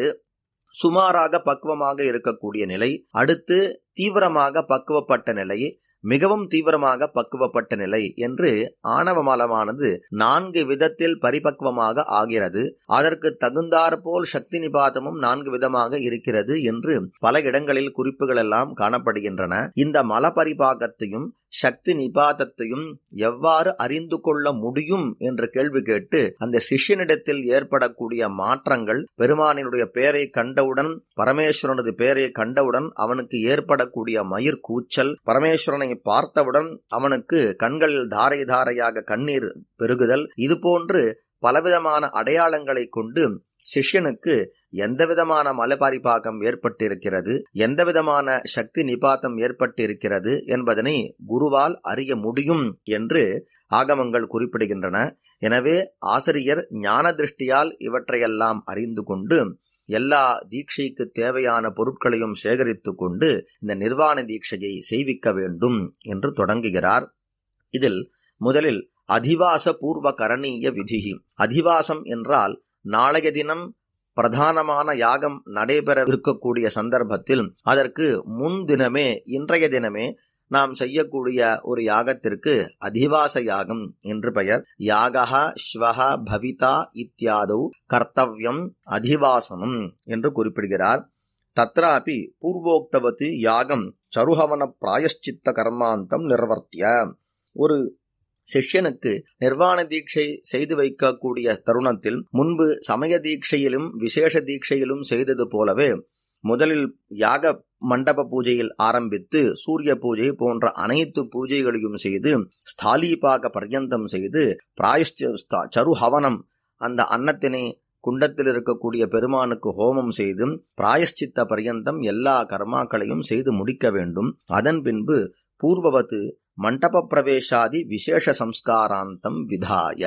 சுமாராக பக்குவமாக இருக்கக்கூடிய நிலை அடுத்து தீவிரமாக பக்குவப்பட்ட நிலை மிகவும் தீவிரமாக பக்குவப்பட்ட நிலை என்று ஆணவ மலமானது நான்கு விதத்தில் பரிபக்குவமாக ஆகிறது அதற்கு தகுந்தாற்போல் சக்தி நிபாதமும் நான்கு விதமாக இருக்கிறது என்று பல இடங்களில் குறிப்புகள் எல்லாம் காணப்படுகின்றன இந்த மல பரிபாகத்தையும் சக்தி நிபாதத்தையும் எவ்வாறு அறிந்து கொள்ள முடியும் என்று கேள்வி கேட்டு அந்த சிஷ்யனிடத்தில் ஏற்படக்கூடிய மாற்றங்கள் பெருமானினுடைய பெயரை கண்டவுடன் பரமேஸ்வரனது பெயரை கண்டவுடன் அவனுக்கு ஏற்படக்கூடிய மயிர் கூச்சல் பரமேஸ்வரனை பார்த்தவுடன் அவனுக்கு கண்களில் தாரை தாரையாக கண்ணீர் பெருகுதல் இதுபோன்று பலவிதமான அடையாளங்களை கொண்டு சிஷ்யனுக்கு எந்த விதமான மலபாரிபாகம் ஏற்பட்டிருக்கிறது எந்த விதமான சக்தி நிபாத்தம் ஏற்பட்டிருக்கிறது என்பதனை குருவால் அறிய முடியும் என்று ஆகமங்கள் குறிப்பிடுகின்றன எனவே ஆசிரியர் ஞான திருஷ்டியால் இவற்றையெல்லாம் அறிந்து கொண்டு எல்லா தீட்சைக்கு தேவையான பொருட்களையும் சேகரித்து கொண்டு இந்த நிர்வாண தீட்சையை செய்விக்க வேண்டும் என்று தொடங்குகிறார் இதில் முதலில் அதிவாச பூர்வ கரணீய விதிகி அதிவாசம் என்றால் நாளைய தினம் பிரதானமான யாகம் நடைபெற இருக்கக்கூடிய சந்தர்ப்பத்தில் அதற்கு முன்தினமே இன்றைய தினமே நாம் செய்யக்கூடிய ஒரு யாகத்திற்கு அதிவாச யாகம் என்று பெயர் யாகா ஸ்வஹா பவிதா இத்தியாதௌ கர்த்தவ்யம் அதிவாசனம் என்று குறிப்பிடுகிறார் தத்ராபி பூர்வோக்தவத்து யாகம் சருஹவன பிராயஷ்சித்த கர்மாந்தம் நிர்வர்த்திய ஒரு சிஷ்யனுக்கு நிர்வாண தீட்சை செய்து வைக்கக்கூடிய தருணத்தில் முன்பு சமய தீட்சையிலும் விசேஷ தீட்சையிலும் செய்தது போலவே முதலில் யாக மண்டப பூஜையில் ஆரம்பித்து சூரிய பூஜை போன்ற அனைத்து பூஜைகளையும் செய்து ஸ்தாலீபாக பர்யந்தம் செய்து பிராயஷ்ட சருஹவனம் அந்த அன்னத்தினை குண்டத்தில் இருக்கக்கூடிய பெருமானுக்கு ஹோமம் செய்து பிராயஷ்சித்த பர்யந்தம் எல்லா கர்மாக்களையும் செய்து முடிக்க வேண்டும் அதன் பின்பு பூர்வவத்து மண்டப பிரவேசாதி விசேஷ சம்ஸ்காராந்தம் விதாய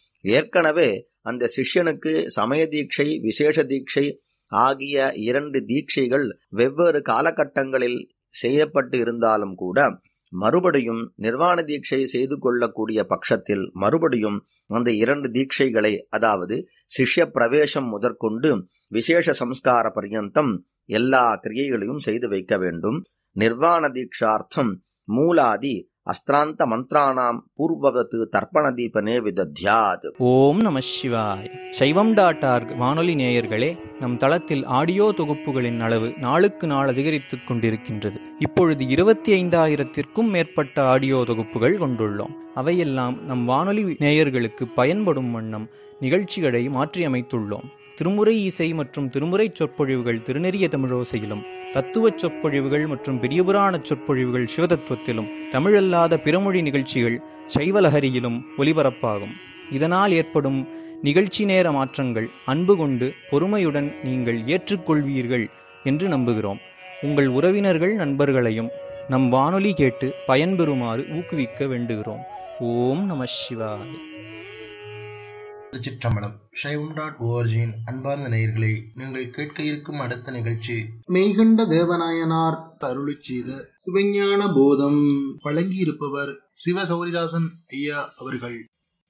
ஏற்கனவே அந்த சிஷ்யனுக்கு சமய தீட்சை விசேஷ தீட்சை ஆகிய இரண்டு தீட்சைகள் வெவ்வேறு காலகட்டங்களில் செய்யப்பட்டு இருந்தாலும் கூட மறுபடியும் நிர்வாண தீட்சை செய்து கொள்ளக்கூடிய பட்சத்தில் மறுபடியும் அந்த இரண்டு தீட்சைகளை அதாவது சிஷ்ய பிரவேசம் முதற்கொண்டு விசேஷ சம்ஸ்கார பர்யந்தம் எல்லா கிரியைகளையும் செய்து வைக்க வேண்டும் நிர்வாண தீட்சார்த்தம் மூலாதி அஸ்திராந்த மந்திராணாம் பூர்வவத்து தர்ப்பண தீபனே விதத்யாத் ஓம் நம சிவாய் சைவம் டாட் ஆர்க் வானொலி நேயர்களே நம் தளத்தில் ஆடியோ தொகுப்புகளின் அளவு நாளுக்கு நாள் அதிகரித்துக் கொண்டிருக்கின்றது இப்பொழுது இருபத்தி ஐந்தாயிரத்திற்கும் மேற்பட்ட ஆடியோ தொகுப்புகள் கொண்டுள்ளோம் அவையெல்லாம் நம் வானொலி நேயர்களுக்கு பயன்படும் வண்ணம் நிகழ்ச்சிகளை மாற்றியமைத்துள்ளோம் திருமுறை இசை மற்றும் திருமுறை சொற்பொழிவுகள் திருநெறிய தமிழோசையிலும் தத்துவச் சொற்பொழிவுகள் மற்றும் பெரியபுராண சொற்பொழிவுகள் சிவதத்துவத்திலும் தமிழல்லாத பிறமொழி நிகழ்ச்சிகள் சைவலஹரியிலும் ஒலிபரப்பாகும் இதனால் ஏற்படும் நிகழ்ச்சி நேர மாற்றங்கள் அன்பு கொண்டு பொறுமையுடன் நீங்கள் ஏற்றுக்கொள்வீர்கள் என்று நம்புகிறோம் உங்கள் உறவினர்கள் நண்பர்களையும் நம் வானொலி கேட்டு பயன்பெறுமாறு ஊக்குவிக்க வேண்டுகிறோம் ஓம் நம சிவாய திருச்சிற்றம்பலம் சைவம் டாட் ஓஆர்ஜியின் அன்பார்ந்த நேயர்களே நீங்கள் கேட்க இருக்கும் அடுத்த நிகழ்ச்சி மெய்கண்ட தேவநாயனார் அருளி செய்த சிவஞான போதம் வழங்கியிருப்பவர் சிவ சௌரிதாசன் ஐயா அவர்கள்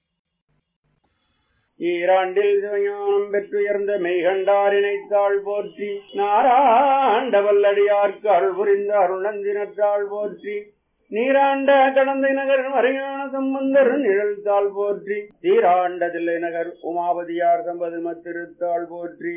ஈராண்டில் சிவஞானம் பெற்றுயர்ந்த மெய்கண்டாரினைத்தாள் போற்றி நாராண்ட வல்லடியார்க்கு அருள் புரிந்த அருணந்தினத்தாள் போற்றி நீராண்ட கடந்தை நகர் மறையான சம்பந்தர் நிழல்தாள் போற்றி சீராண்ட தில்லை நகர் உமாபதியார் சம்பதும திருத்தாள் போற்றி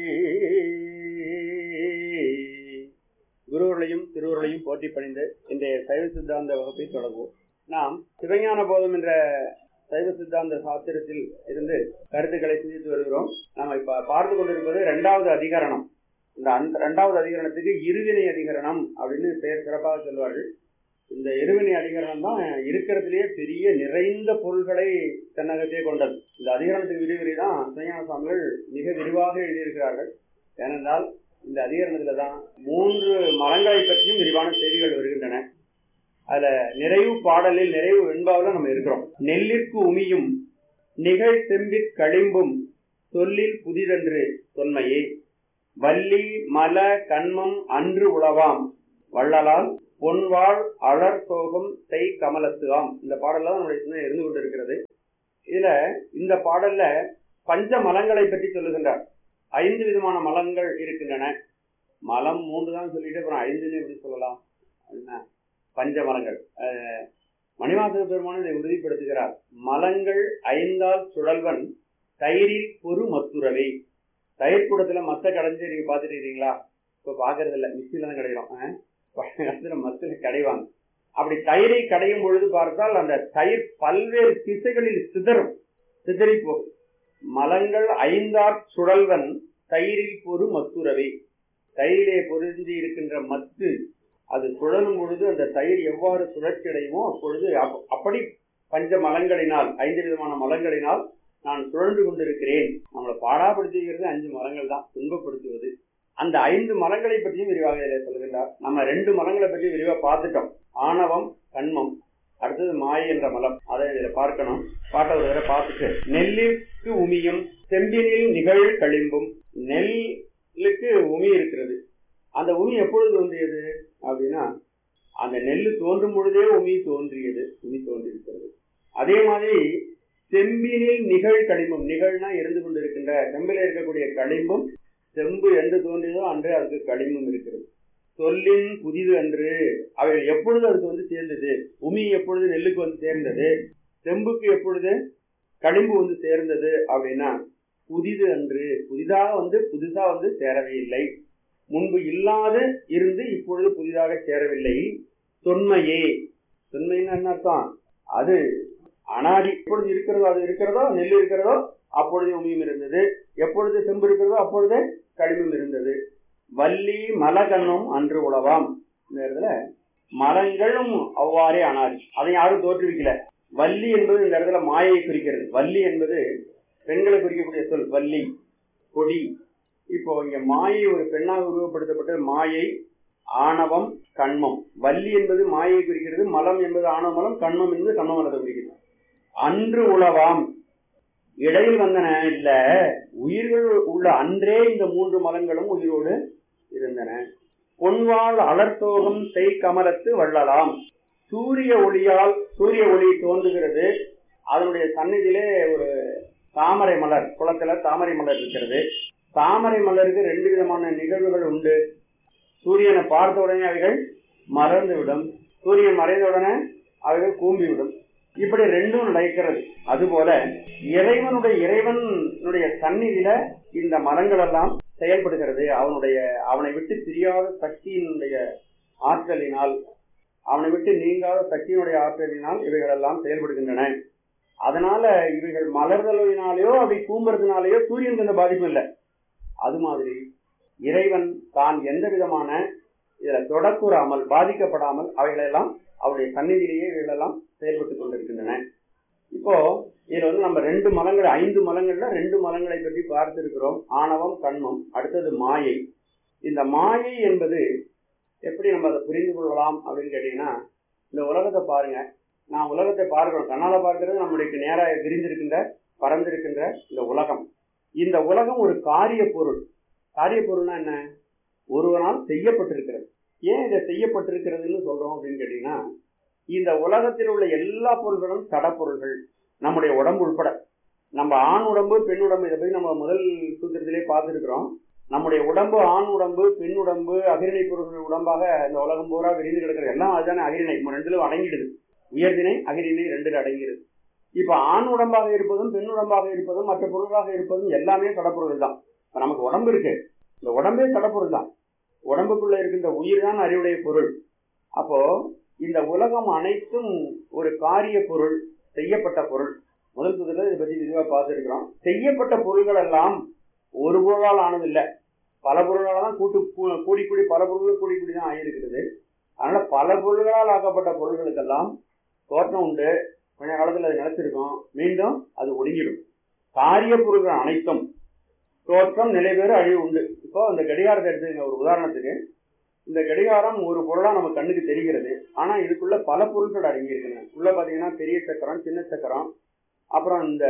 குருவர்களையும் திருவர்களையும் போட்டி பணிந்து இன்றைய சைவ சித்தாந்த வகுப்பை தொடங்குவோம் நாம் சிவஞான போதம் என்ற சைவ சித்தாந்த சாஸ்திரத்தில் இருந்து கருத்துக்களை சிந்தித்து வருகிறோம் நாம் இப்ப பார்த்து கொண்டிருப்பது இரண்டாவது அதிகரணம் இந்த அந்த இரண்டாவது அதிகரணத்துக்கு இருவினை அதிகரணம் அப்படின்னு பெயர் சிறப்பாக சொல்வார்கள் இந்த இருவினை அதிகரணம் தான் இருக்கிறதுலேயே பெரிய நிறைந்த பொருள்களை தன்னகத்தே கொண்டது இந்த அதிகரணத்துக்கு விரிவுரை தான் சிவஞான சுவாமிகள் மிக விரிவாக எழுதியிருக்கிறார்கள் ஏனென்றால் இந்த அதிகரணத்துல தான் மூன்று மரங்களை பற்றியும் விரிவான செய்திகள் வருகின்றன அதுல நிறைவு பாடலில் நிறைவு வெண்பாவில் நம்ம இருக்கிறோம் நெல்லிற்கு உமியும் நிகழ் செம்பிற் களிம்பும் சொல்லில் புதிதென்று தொன்மையே வள்ளி மல கண்மம் அன்று உளவாம் வள்ளலால் பொன்வாள் அலர் சோகம் செய் கமலத்துவாம் இந்த பாடல்ல தான் நம்முடைய சிந்தனை இருந்து கொண்டிருக்கிறது இதுல இந்த பாடல்ல பஞ்ச மலங்களை பற்றி சொல்லுகின்றார் ஐந்து விதமான மலங்கள் இருக்கின்றன மலம் மூன்று தான் சொல்லிட்டு அப்புறம் ஐந்துன்னு எப்படி சொல்லலாம் அப்படின்னா பஞ்ச மலங்கள் மணிவாசக பெருமான இதை உறுதிப்படுத்துகிறார் மலங்கள் ஐந்தால் சுழல்வன் தயிரில் பொறு மத்துறவை தயிர் கூடத்துல மத்த கடைஞ்சு நீங்க பாத்துட்டு இருக்கீங்களா இப்ப பாக்குறது இல்ல மிக்சில தான் கிடைக்கிறோம் பழைய மத்துல கடைவாங்க அப்படி தயிரை கடையும் பொழுது பார்த்தால் அந்த தயிர் பல்வேறு திசைகளில் சிதறும் சிதறி போகும் மலங்கள் ஐந்தாற் சுழல்வன் தயிரில் பொறு மத்துறவை தயிரிலே பொருந்தி இருக்கின்ற மத்து அது சுழலும் பொழுது அந்த தயிர் எவ்வாறு சுழற்சி அடையுமோ அப்பொழுது அப்படி பஞ்ச மலங்களினால் ஐந்து விதமான மலங்களினால் நான் சுழன்று கொண்டிருக்கிறேன் நம்மளை பாடாப்படுத்துகிறது அஞ்சு மரங்கள் தான் துன்பப்படுத்துவது அந்த ஐந்து மரங்களை பற்றியும் விரிவாக இதில் சொல்கின்றார் நம்ம ரெண்டு மரங்களை பற்றி விரிவாக பார்த்துட்டோம் ஆணவம் கண்மம் அடுத்தது மாயை என்ற மலம் அதை இதில் பார்க்கணும் பாட்டை ஒரு தடவை பார்த்துட்டு நெல்லிற்கு உமியும் செம்பினில் நிகழ் களிம்பும் நெல்லுக்கு உமி இருக்கிறது அந்த உமி எப்பொழுது தோன்றியது அப்படின்னா அந்த நெல் தோன்றும் பொழுதே உமி தோன்றியது உமி தோன்றியிருக்கிறது அதே மாதிரி செம்பினில் நிகழ் களிம்பும் நிகழ்னா இருந்து கொண்டிருக்கின்ற செம்பில இருக்கக்கூடிய களிம்பும் செம்பு என்று தோன்றியதோ அன்றே அதுக்கு களிம்பும் இருக்கிறது சொல்லின் புதிது அன்று அவைகள் எப்பொழுது அதுக்கு வந்து சேர்ந்தது உமி எப்பொழுது நெல்லுக்கு வந்து சேர்ந்தது செம்புக்கு எப்பொழுது களிம்பு வந்து சேர்ந்தது அப்படின்னா புதிது அன்று புதிதாக வந்து புதுசா வந்து சேரவே இல்லை முன்பு இல்லாது இருந்து இப்பொழுது புதிதாக சேரவில்லை தொன்மையே தொன்மைன்னு என்ன அர்த்தம் அது அனாடி எப்பொழுது இருக்கிறதோ அது இருக்கிறதோ நெல் இருக்கிறதோ அப்பொழுது உமியும் இருந்தது எப்பொழுது செம்பு இருக்கிறதோ அப்பொழுது களிமும் இருந்தது வள்ளி மலகன்னும் அன்று உழவாம் இந்த இடத்துல மலங்களும் அவ்வாறே அனாதி அதை யாரும் தோற்றுவிக்கல வள்ளி என்பது இந்த இடத்துல மாயை குறிக்கிறது வள்ளி என்பது பெண்களை குறிக்கக்கூடிய சொல் வள்ளி கொடி இப்போ இங்க மாயை ஒரு பெண்ணாக உருவப்படுத்தப்பட்ட மாயை ஆணவம் கண்மம் வள்ளி என்பது மாயை குறிக்கிறது மலம் என்பது ஆணவமலம் கண்மம் என்பது கண்மமலத்தை குறிக்கிறது அன்று உளவாம் இடையில் வந்தன இல்ல உயிர்கள் உள்ள அன்றே இந்த மூன்று மலங்களும் உயிரோடு இருந்தன பொன்வாள் அலர்த்தோகம் செய் கமலத்து வள்ளலாம் சூரிய ஒளியால் சூரிய ஒளி தோன்றுகிறது அதனுடைய சந்நிதியிலே ஒரு தாமரை மலர் குளத்துல தாமரை மலர் இருக்கிறது தாமரை மலருக்கு ரெண்டு விதமான நிகழ்வுகள் உண்டு சூரியனை பார்த்த உடனே அவைகள் மறந்து விடும் சூரியன் மறைந்த உடனே அவைகள் கூம்பி விடும் இப்படி ரெண்டும் நடக்கிறது அதுபோல இறைவனுடைய இறைவனுடைய சந்நிதியில இந்த மரங்கள் எல்லாம் செயல்படுகிறது அவனுடைய அவனை விட்டு பிரியாத சக்தியினுடைய ஆற்றலினால் அவனை விட்டு நீங்காத சக்தியினுடைய ஆற்றலினால் இவைகள் எல்லாம் செயல்படுகின்றன அதனால இவைகள் மலர்தலினாலேயோ அப்படி கூம்புறதுனாலேயோ சூரியனுக்கு எந்த பாதிப்பும் இல்லை அது மாதிரி இறைவன் தான் எந்த விதமான இதுல தொடக்கூறாமல் பாதிக்கப்படாமல் அவைகளெல்லாம் அவருடைய சந்நிதியிலேயே இவைகளெல்லாம் செயல்பட்டு கொண்டிருக்கின்றன இப்போ இதுல வந்து நம்ம ரெண்டு மலங்கள் ஐந்து மலங்கள்ல ரெண்டு மலங்களை பற்றி பார்த்திருக்கிறோம் ஆணவம் கண்மம் அடுத்தது மாயை இந்த மாயை என்பது எப்படி நம்ம அதை புரிந்து கொள்ளலாம் அப்படின்னு கேட்டீங்கன்னா இந்த உலகத்தை பாருங்க நான் உலகத்தை பார்க்கிறோம் கண்ணால பார்க்கிறது நம்முடைய நேராக விரிந்திருக்கின்ற பறந்திருக்கின்ற இந்த உலகம் இந்த உலகம் ஒரு காரிய பொருள் காரிய பொருள்னா என்ன ஒருவனால் செய்யப்பட்டிருக்கிறது ஏன் இதை செய்யப்பட்டிருக்கிறதுன்னு சொல்றோம் அப்படின்னு கேட்டீங்கன்னா இந்த உலகத்தில் உள்ள எல்லா பொருள்களும் தடப்பொருள்கள் நம்முடைய உடம்பு உட்பட நம்ம ஆண் உடம்பு பெண் உடம்பு இதை பத்தி நம்ம முதல் சூத்திரத்திலே பார்த்துருக்கிறோம் நம்முடைய உடம்பு ஆண் உடம்பு பெண் உடம்பு அகிரிணை பொருள்கள் உடம்பாக இந்த உலகம் பூரா விரிந்து கிடக்கிறது எல்லாம் அதுதானே அகிரிணை நம்ம ரெண்டுல அடங்கிடுது உயர்திணை அகிரிணை ரெண்டுல அடங்கிடுது இப்ப ஆண் உடம்பாக இருப்பதும் பெண் உடம்பாக இருப்பதும் மற்ற பொருளாக இருப்பதும் எல்லாமே கடப்பொருள் தான் இப்ப நமக்கு உடம்பு இருக்கு இந்த உடம்பே கடப்பொருள் தான் உடம்புக்குள்ள இருக்கின்ற உயிர் தான் அறிவுடைய பொருள் அப்போ இந்த உலகம் அனைத்தும் ஒரு காரிய பொருள் செய்யப்பட்ட பொருள் முதல் புதில் இதை பத்தி விரிவா பார்த்துருக்கிறோம் செய்யப்பட்ட பொருள்கள் எல்லாம் ஒரு பொருளால் ஆனதில்லை பல பொருளால் தான் கூட்டு கூ- கூடி கூடி பல பொருள்கள் கூடி கூடி தான் ஆகியிருக்கிறது அதனால பல பொருள்களால் ஆக்கப்பட்ட பொருள்களுக்கெல்லாம் தோற்றம் உண்டு கொஞ்ச காலத்தில் அது நிலைச்சிருக்கும் மீண்டும் அது ஒடுங்கிடும் காரிய பொருள்கள் அனைத்தும் தோற்றம் நிலைபெறு அழிவு உண்டு இப்போ இந்த கடிகாரத்தை எடுத்துங்க ஒரு உதாரணத்துக்கு இந்த கடிகாரம் ஒரு பொருளா நம்ம கண்ணுக்கு தெரிகிறது ஆனா இதுக்குள்ள பல பொருட்கள் அடங்கி இருக்குங்க உள்ள பாத்தீங்கன்னா பெரிய சக்கரம் சின்ன சக்கரம் அப்புறம் இந்த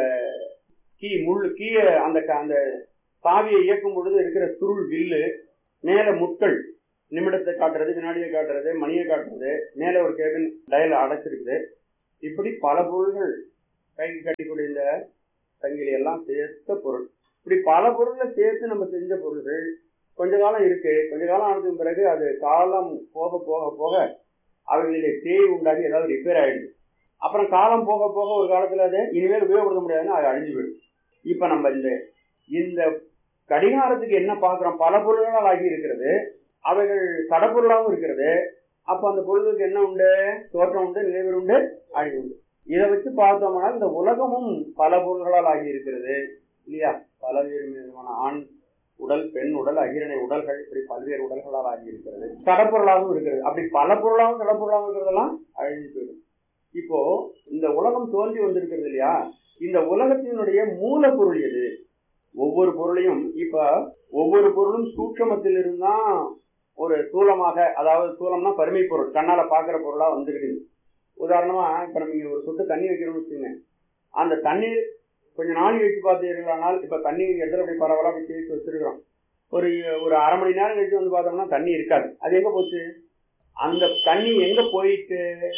கீ முள் கீய அந்த க- அந்த சாவியை இயக்கும் பொழுது இருக்கிற சுருள் வில்லு மேல முட்கள் நிமிடத்தை காட்டுறது வினாடியை காட்டுறது மணியை காட்டுறது மேல ஒரு கேபின் டயல் அடைச்சிருக்குது இப்படி பல பொருள்கள் கைக்கு கட்டிக்கூடிய இந்த சங்கிலி எல்லாம் சேர்த்த பொருள் இப்படி பல பொருளை சேர்த்து நம்ம செஞ்ச பொருள்கள் கொஞ்ச காலம் இருக்கு கொஞ்ச காலம் ஆனதுக்கு பிறகு அது காலம் போக போக போக அவைகளிலே தேய் உண்டாகி ஏதாவது ரிப்பேர் ஆயிடுது அப்புறம் காலம் போக போக ஒரு காலத்துல அது இனிமேல் உபயோகப்படுத்த முடியாதுன்னு அது அழிஞ்சு போயிடும் இப்ப நம்ம இந்த இந்த கடிகாரத்துக்கு என்ன பார்க்கிறோம் பல பொருள்களால் ஆகி இருக்கிறது அவைகள் தடப்பொருளாகவும் இருக்கிறது அப்ப அந்த பொருளுக்கு என்ன உண்டு தோற்றம் உண்டு நிலைவர் உண்டு அழிவு உண்டு இதை வச்சு பார்த்தோம்னா இந்த உலகமும் பல பொருள்களால் ஆகி இருக்கிறது இல்லையா பலவேறு விதமான ஆண் உடல் பெண் உடல் அகிரணை உடல்கள் இப்படி பல்வேறு உடல்களால் ஆகி இருக்கிறது தடப்பொருளாகவும் இருக்கிறது அப்படி பல பொருளாகவும் தடப்பொருளாகவும் இருக்கிறதெல்லாம் அழிஞ்சு போயிடும் இப்போ இந்த உலகம் தோன்றி வந்திருக்கிறது இல்லையா இந்த உலகத்தினுடைய மூலப்பொருள் எது ஒவ்வொரு பொருளையும் இப்ப ஒவ்வொரு பொருளும் சூட்சமத்தில் இருந்தா ஒரு தூலமாக அதாவது தூலம்னா பருமை பொருள் கண்ணால பாக்குற பொருளா வந்திருக்குது உதாரணமா இப்ப நம்ம இங்க ஒரு சொட்டு தண்ணி வைக்கிறோம்னு வச்சுக்கோங்க அந்த தண்ணீர் கொஞ்ச நாள் கழிச்சு பார்த்தீர்களானால் இப்ப தண்ணி இடத்துல அப்படி பரவலா அப்படி தேய்ச்சி வச்சிருக்கிறோம் ஒரு ஒரு அரை மணி நேரம் கழிச்சு வந்து பார்த்தோம்னா தண்ணி இருக்காது அது எங்க போச்சு அந்த தண்ணி எங்க போயிட்டு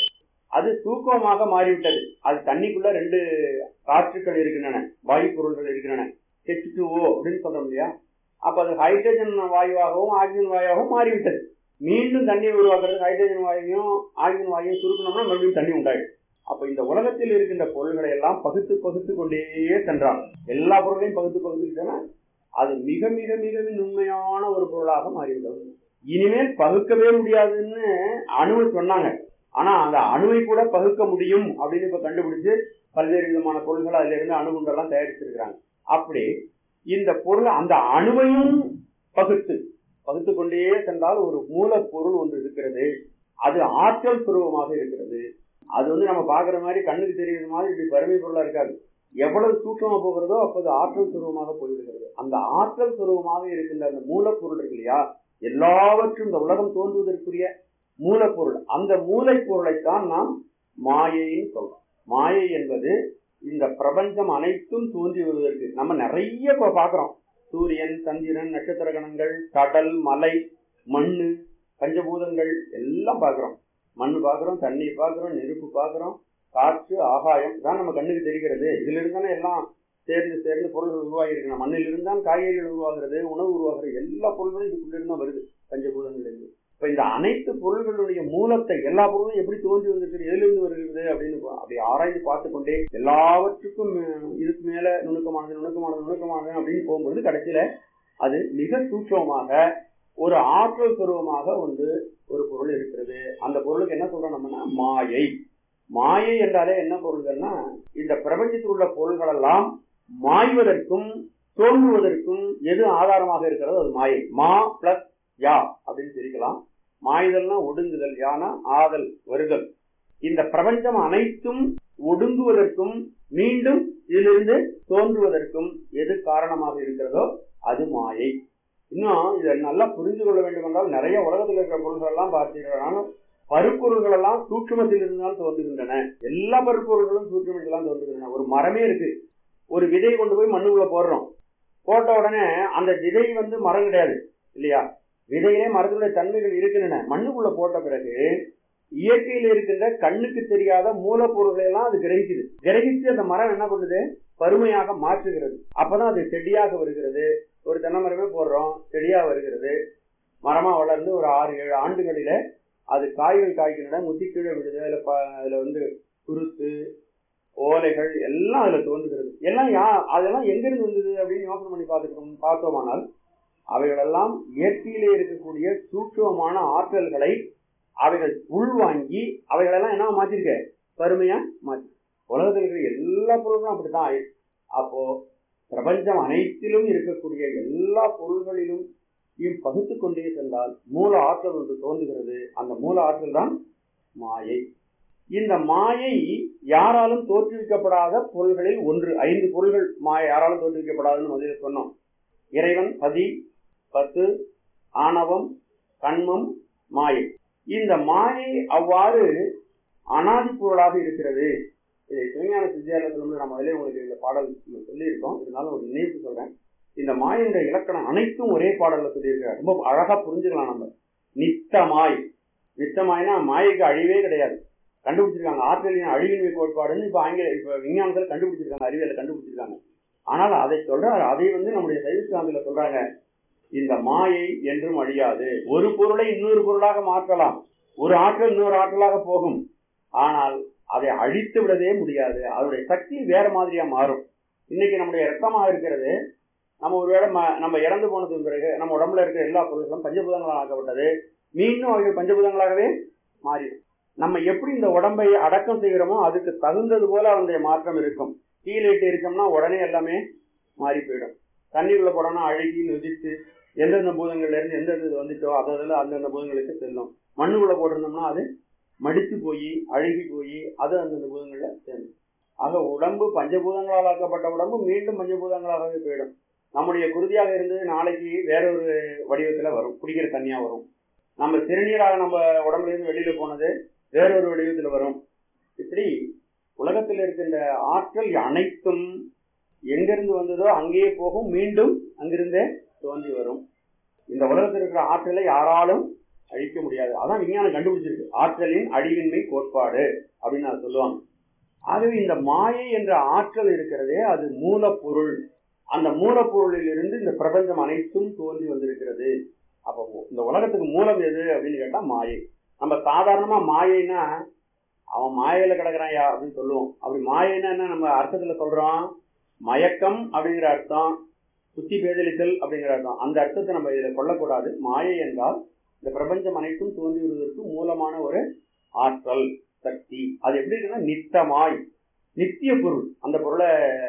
அது தூக்கமாக மாறிவிட்டது அது தண்ணிக்குள்ள ரெண்டு காற்றுக்கள் இருக்கின்றன வாயு பொருள்கள் இருக்கின்றன ஹெச் டூஓ அப்படின்னு சொல்றோம் இல்லையா அப்ப அது ஹைட்ரஜன் வாயுவாகவும் ஆக்சிஜன் வாயுவாகவும் மாறிவிட்டது மீண்டும் தண்ணியை உருவாக்குறது ஹைட்ரஜன் வாயுவையும் ஆக்சிஜன் வாயுவையும் சுருக்கணும்னா மறுபடியும் தண்ணி உண்டாயிடும் அப்ப இந்த உலகத்தில் இருக்கின்ற பொருள்களை எல்லாம் பகுத்து பகுத்து கொண்டே சென்றான் எல்லா பொருளையும் பகுத்து பகுத்துக்கிட்டனா அது மிக மிக மிக நுண்மையான ஒரு பொருளாக மாறிவிட்டது இனிமேல் பகுக்கவே முடியாதுன்னு அணுவை சொன்னாங்க ஆனா அந்த அணுவை கூட பகுக்க முடியும் அப்படின்னு இப்ப கண்டுபிடிச்சு பல்வேறு விதமான பொருள்கள் அதுல இருந்து அணுகுண்டெல்லாம் தயாரிச்சிருக்கிறாங்க அப்படி இந்த பொருள் அந்த அணுவையும் பகுத்து பகுத்து கொண்டே சென்றால் ஒரு மூலப்பொருள் ஒன்று இருக்கிறது அது ஆற்றல் சுரூபமாக இருக்கிறது அது வந்து நம்ம பாக்குற மாதிரி கண்ணுக்கு தெரியுற மாதிரி இப்படி பருமை பொருளா இருக்காது எவ்வளவு சூட்சமா போகிறதோ அப்போது ஆற்றல் சுரூபமாக போய்விடுகிறது அந்த ஆற்றல் சுரூபமாக இருக்கின்ற அந்த மூலப்பொருள் இருக்கு இல்லையா எல்லாவற்றும் இந்த உலகம் தோன்றுவதற்குரிய மூலப்பொருள் அந்த மூளைப்பொருளைத்தான் நாம் மாயைன்னு சொல்றோம் மாயை என்பது இந்த பிரபஞ்சம் அனைத்தும் தோன்றி வருவதற்கு நம்ம நிறைய இப்ப பாக்குறோம் சூரியன் சந்திரன் நட்சத்திர கணங்கள் கடல் மலை மண்ணு பஞ்சபூதங்கள் எல்லாம் பார்க்கிறோம் மண் பார்க்கிறோம் தண்ணீர் பார்க்கிறோம் நெருப்பு பார்க்கிறோம் காற்று ஆகாயம் தான் நம்ம கண்ணுக்கு தெரிகிறது இதுல இருந்தானே எல்லாம் சேர்ந்து சேர்ந்து பொருள்கள் உருவாகி இருக்கணும் மண்ணில் இருந்தால் காய்கறிகள் உருவாகிறது உணவு உருவாகிறது எல்லா பொருள்களும் இதுக்குள்ள இருந்தா வருது பஞ்சபூதங்கள் இருந்து இப்ப இந்த அனைத்து பொருள்களுடைய மூலத்தை எல்லா பொருளும் எப்படி தோன்றி வந்திருக்கு எதிலிருந்து வருகிறது அப்படின்னு பா- அப்படி ஆராய்ந்து பார்த்து கொண்டே எல்லாவற்றுக்கும் அஹ், இதுக்கு மேல நுணுக்கமானது நுணுக்கமானது நுணுக்கமானது அப்படின்னு போகும்போது கடைசியில அது மிக சூட்சமாக ஒரு ஆற்றல் சுரூபமாக ஒன்று ஒரு பொருள் இருக்கிறது அந்த பொருளுக்கு என்ன சொல்றோம் நம்மனா மாயை மாயை என்றாலே என்ன பொருள்கள்னா இந்த பிரபஞ்சத்தில் உள்ள பொருள்கள் எல்லாம் மாய்வதற்கும் தோன்றுவதற்கும் எது ஆதாரமாக இருக்கிறதோ அது மாயை மா பிளஸ் யா அப்படின்னு பிரிக்கலாம் மாய்தல்னா ஒடுங்குதல் யானா ஆதல் வருதல் இந்த பிரபஞ்சம் அனைத்தும் ஒடுங்குவதற்கும் மீண்டும் இதிலிருந்து தோன்றுவதற்கும் எது காரணமாக இருக்கிறதோ அது மாயை இன்னும் இதை நல்லா புரிந்து கொள்ள வேண்டும் என்றால் நிறைய உலகத்தில் இருக்கிற பொருள்கள் எல்லாம் பார்த்தீர்களாலும் பருப்பொருள்கள் எல்லாம் சூட்சுமத்தில் இருந்தால் தோன்றுகின்றன எல்லா பருப்பொருள்களும் சூட்சுமத்தில் தான் தோன்றுகின்றன ஒரு மரமே இருக்கு ஒரு விதை கொண்டு போய் மண்ணுக்குள்ள போடுறோம் போட்ட உடனே அந்த விதை வந்து மரம் கிடையாது இல்லையா விதையிலே மரத்தினுடைய தன்மைகள் இருக்கின்றன மண்ணுக்குள்ள போட்ட பிறகு இயற்கையில் இருக்கின்ற கண்ணுக்கு தெரியாத மூலப்பொருள்களை எல்லாம் அது கிரகிக்குது கிரகிச்சு அந்த மரம் என்ன பண்ணுது பருமையாக மாற்றுகிறது அப்பதான் அது செடியாக வருகிறது ஒரு தென்னை மரமே போடுறோம் செடியா வருகிறது மரமா வளர்ந்து ஒரு ஆறு ஏழு ஆண்டுகளில அது காய்கள் காய்க்கின்றன முத்தி கீழே விடுது அதுல ப- அதுல வந்து குருத்து ஓலைகள் எல்லாம் அதுல தோன்றுகிறது எல்லாம் யா அதெல்லாம் எங்கிருந்து வந்தது அப்படின்னு யோசனை பண்ணி பார்த்துட்டோம் பார்த்தோமானால் அவைகளெல்லாம் இயற்கையிலே இருக்கக்கூடிய சூட்சுமமான ஆற்றல்களை அவைகள் உள்வாங்கி அவைகளெல்லாம் என்ன மாத்திருக்க பருமையா மாத்தி உலகத்தில் இருக்கிற எல்லா பொருளும் அப்படித்தான் ஆயிடுச்சு அப்போ பிரபஞ்சம் அனைத்திலும் இருக்கக்கூடிய எல்லா பொருள்களிலும் இம் பகுத்து கொண்டே சென்றால் மூல ஆற்றல் ஒன்று தோன்றுகிறது அந்த மூல ஆற்றல் தான் மாயை இந்த மாயை யாராலும் தோற்றுவிக்கப்படாத பொருள்களில் ஒன்று ஐந்து பொருள்கள் மாயை யாராலும் தோற்றுவிக்கப்படாதுன்னு முதலில் சொன்னோம் இறைவன் பதி பத்து ஆணவம் கண்மம் மாயை இந்த மாயை அவ்வாறு அனாதி பொருளாக இருக்கிறது இதை சிவஞான வித்யாலயத்தில் நம்ம அதிலே உங்களுக்கு இந்த பாடல் நம்ம சொல்லியிருக்கோம் இருந்தாலும் ஒரு நினைவு சொல்றேன் இந்த மாயினுடைய இலக்கணம் அனைத்தும் ஒரே பாடல்ல சொல்லியிருக்காரு ரொம்ப அழகா புரிஞ்சுக்கலாம் நம்ம நித்தமாய் நித்தமாய்னா மாயைக்கு அழிவே கிடையாது கண்டுபிடிச்சிருக்காங்க ஆற்றலின் அழிவின்மை கோட்பாடுன்னு இப்ப ஆங்கில இப்ப விஞ்ஞானத்துல கண்டுபிடிச்சிருக்காங்க அறிவியல கண்டுபிடிச்சிருக்காங்க ஆனால் அதை சொல்றாரு அதை வந்து நம்முடைய சைவசிகாந்தில சொல்றாங்க இந்த மாயை என்றும் அழியாது ஒரு பொருளை இன்னொரு பொருளாக மாற்றலாம் ஒரு ஆற்றல் இன்னொரு ஆற்றலாக போகும் ஆனால் அதை அழித்து விடவே முடியாது அதனுடைய சக்தி வேற மாதிரியா மாறும் இன்னைக்கு நம்முடைய ரத்தமாக இருக்கிறது நம்ம ஒருவேளை ம- நம்ம இறந்து போனதுக்கு பிறகு நம்ம உடம்புல இருக்கிற எல்லா பொருட்களும் பஞ்சபூதங்களாக ஆக்கப்பட்டது மீண்டும் அவைகள் பஞ்சபூதங்களாகவே மாறிடும் நம்ம எப்படி இந்த உடம்பை அடக்கம் செய்கிறோமோ அதுக்கு தகுந்தது போல அதனுடைய மாற்றம் இருக்கும் கீழேட்டு இருக்கோம்னா உடனே எல்லாமே மாறி போயிடும் தண்ணீர்ல போடோம்னா அழுகி நொதித்து எந்தெந்த பூதங்கள்ல இருந்து எந்தெந்த இது வந்துச்சோ அதில் அந்தந்த பூதங்களுக்கு செல்லும் மண்ணுக்குள்ள போட்டிருந்தோம்னா அது மடித்து போய் அழுகி போய் அது அந்தந்த பூதங்கள்ல சேரும் ஆக உடம்பு பஞ்சபூதங்களால் ஆக்கப்பட்ட உடம்பு மீண்டும் பஞ்சபூதங்களாகவே போயிடும் நம்முடைய குருதியாக இருந்தது நாளைக்கு வேறொரு வடிவத்துல வரும் குடிக்கிற தண்ணியா வரும் நம்ம சிறுநீராக நம்ம உடம்புல இருந்து வெளியில போனது வேறொரு வடிவத்துல வரும் இப்படி உலகத்தில் இருக்கின்ற ஆற்றல் அனைத்தும் எங்கிருந்து வந்ததோ அங்கேயே போகும் மீண்டும் அங்கிருந்தே தோன்றி வரும் இந்த உலகத்தில் இருக்கிற ஆற்றலை யாராலும் அழிக்க முடியாது அதான் விஞ்ஞானம் கண்டுபிடிச்சிருக்கு ஆற்றலின் அழிவின்மை கோட்பாடு அப்படின்னு அதை சொல்லுவாங்க ஆகவே இந்த மாயை என்ற ஆற்றல் இருக்கிறதே அது மூலப்பொருள் அந்த மூலப்பொருளில் இருந்து இந்த பிரபஞ்சம் அனைத்தும் தோன்றி வந்திருக்கிறது அப்போ இந்த உலகத்துக்கு மூலம் எது அப்படின்னு கேட்டா மாயை நம்ம சாதாரணமா மாயைன்னா அவன் மாயையில கிடக்குறான்யா அப்படின்னு சொல்லுவோம் அப்படி மாயைன்னா என்ன நம்ம அர்த்தத்துல சொல்றோம் மயக்கம் அப்படிங்கிற அர்த்தம் புத்தி பேதலித்தல் அப்படிங்கிற அர்த்தம் அந்த அர்த்தத்தை நம்ம இதுல கொள்ளக்கூடாது மாயை என்றால் இந்த பிரபஞ்சம் அனைத்தும் தோன்றி வருவதற்கு மூலமான ஒரு ஆற்றல் சக்தி அது எப்படி இருக்குன்னா நித்தமாய் நித்திய பொருள் அந்த பொருளை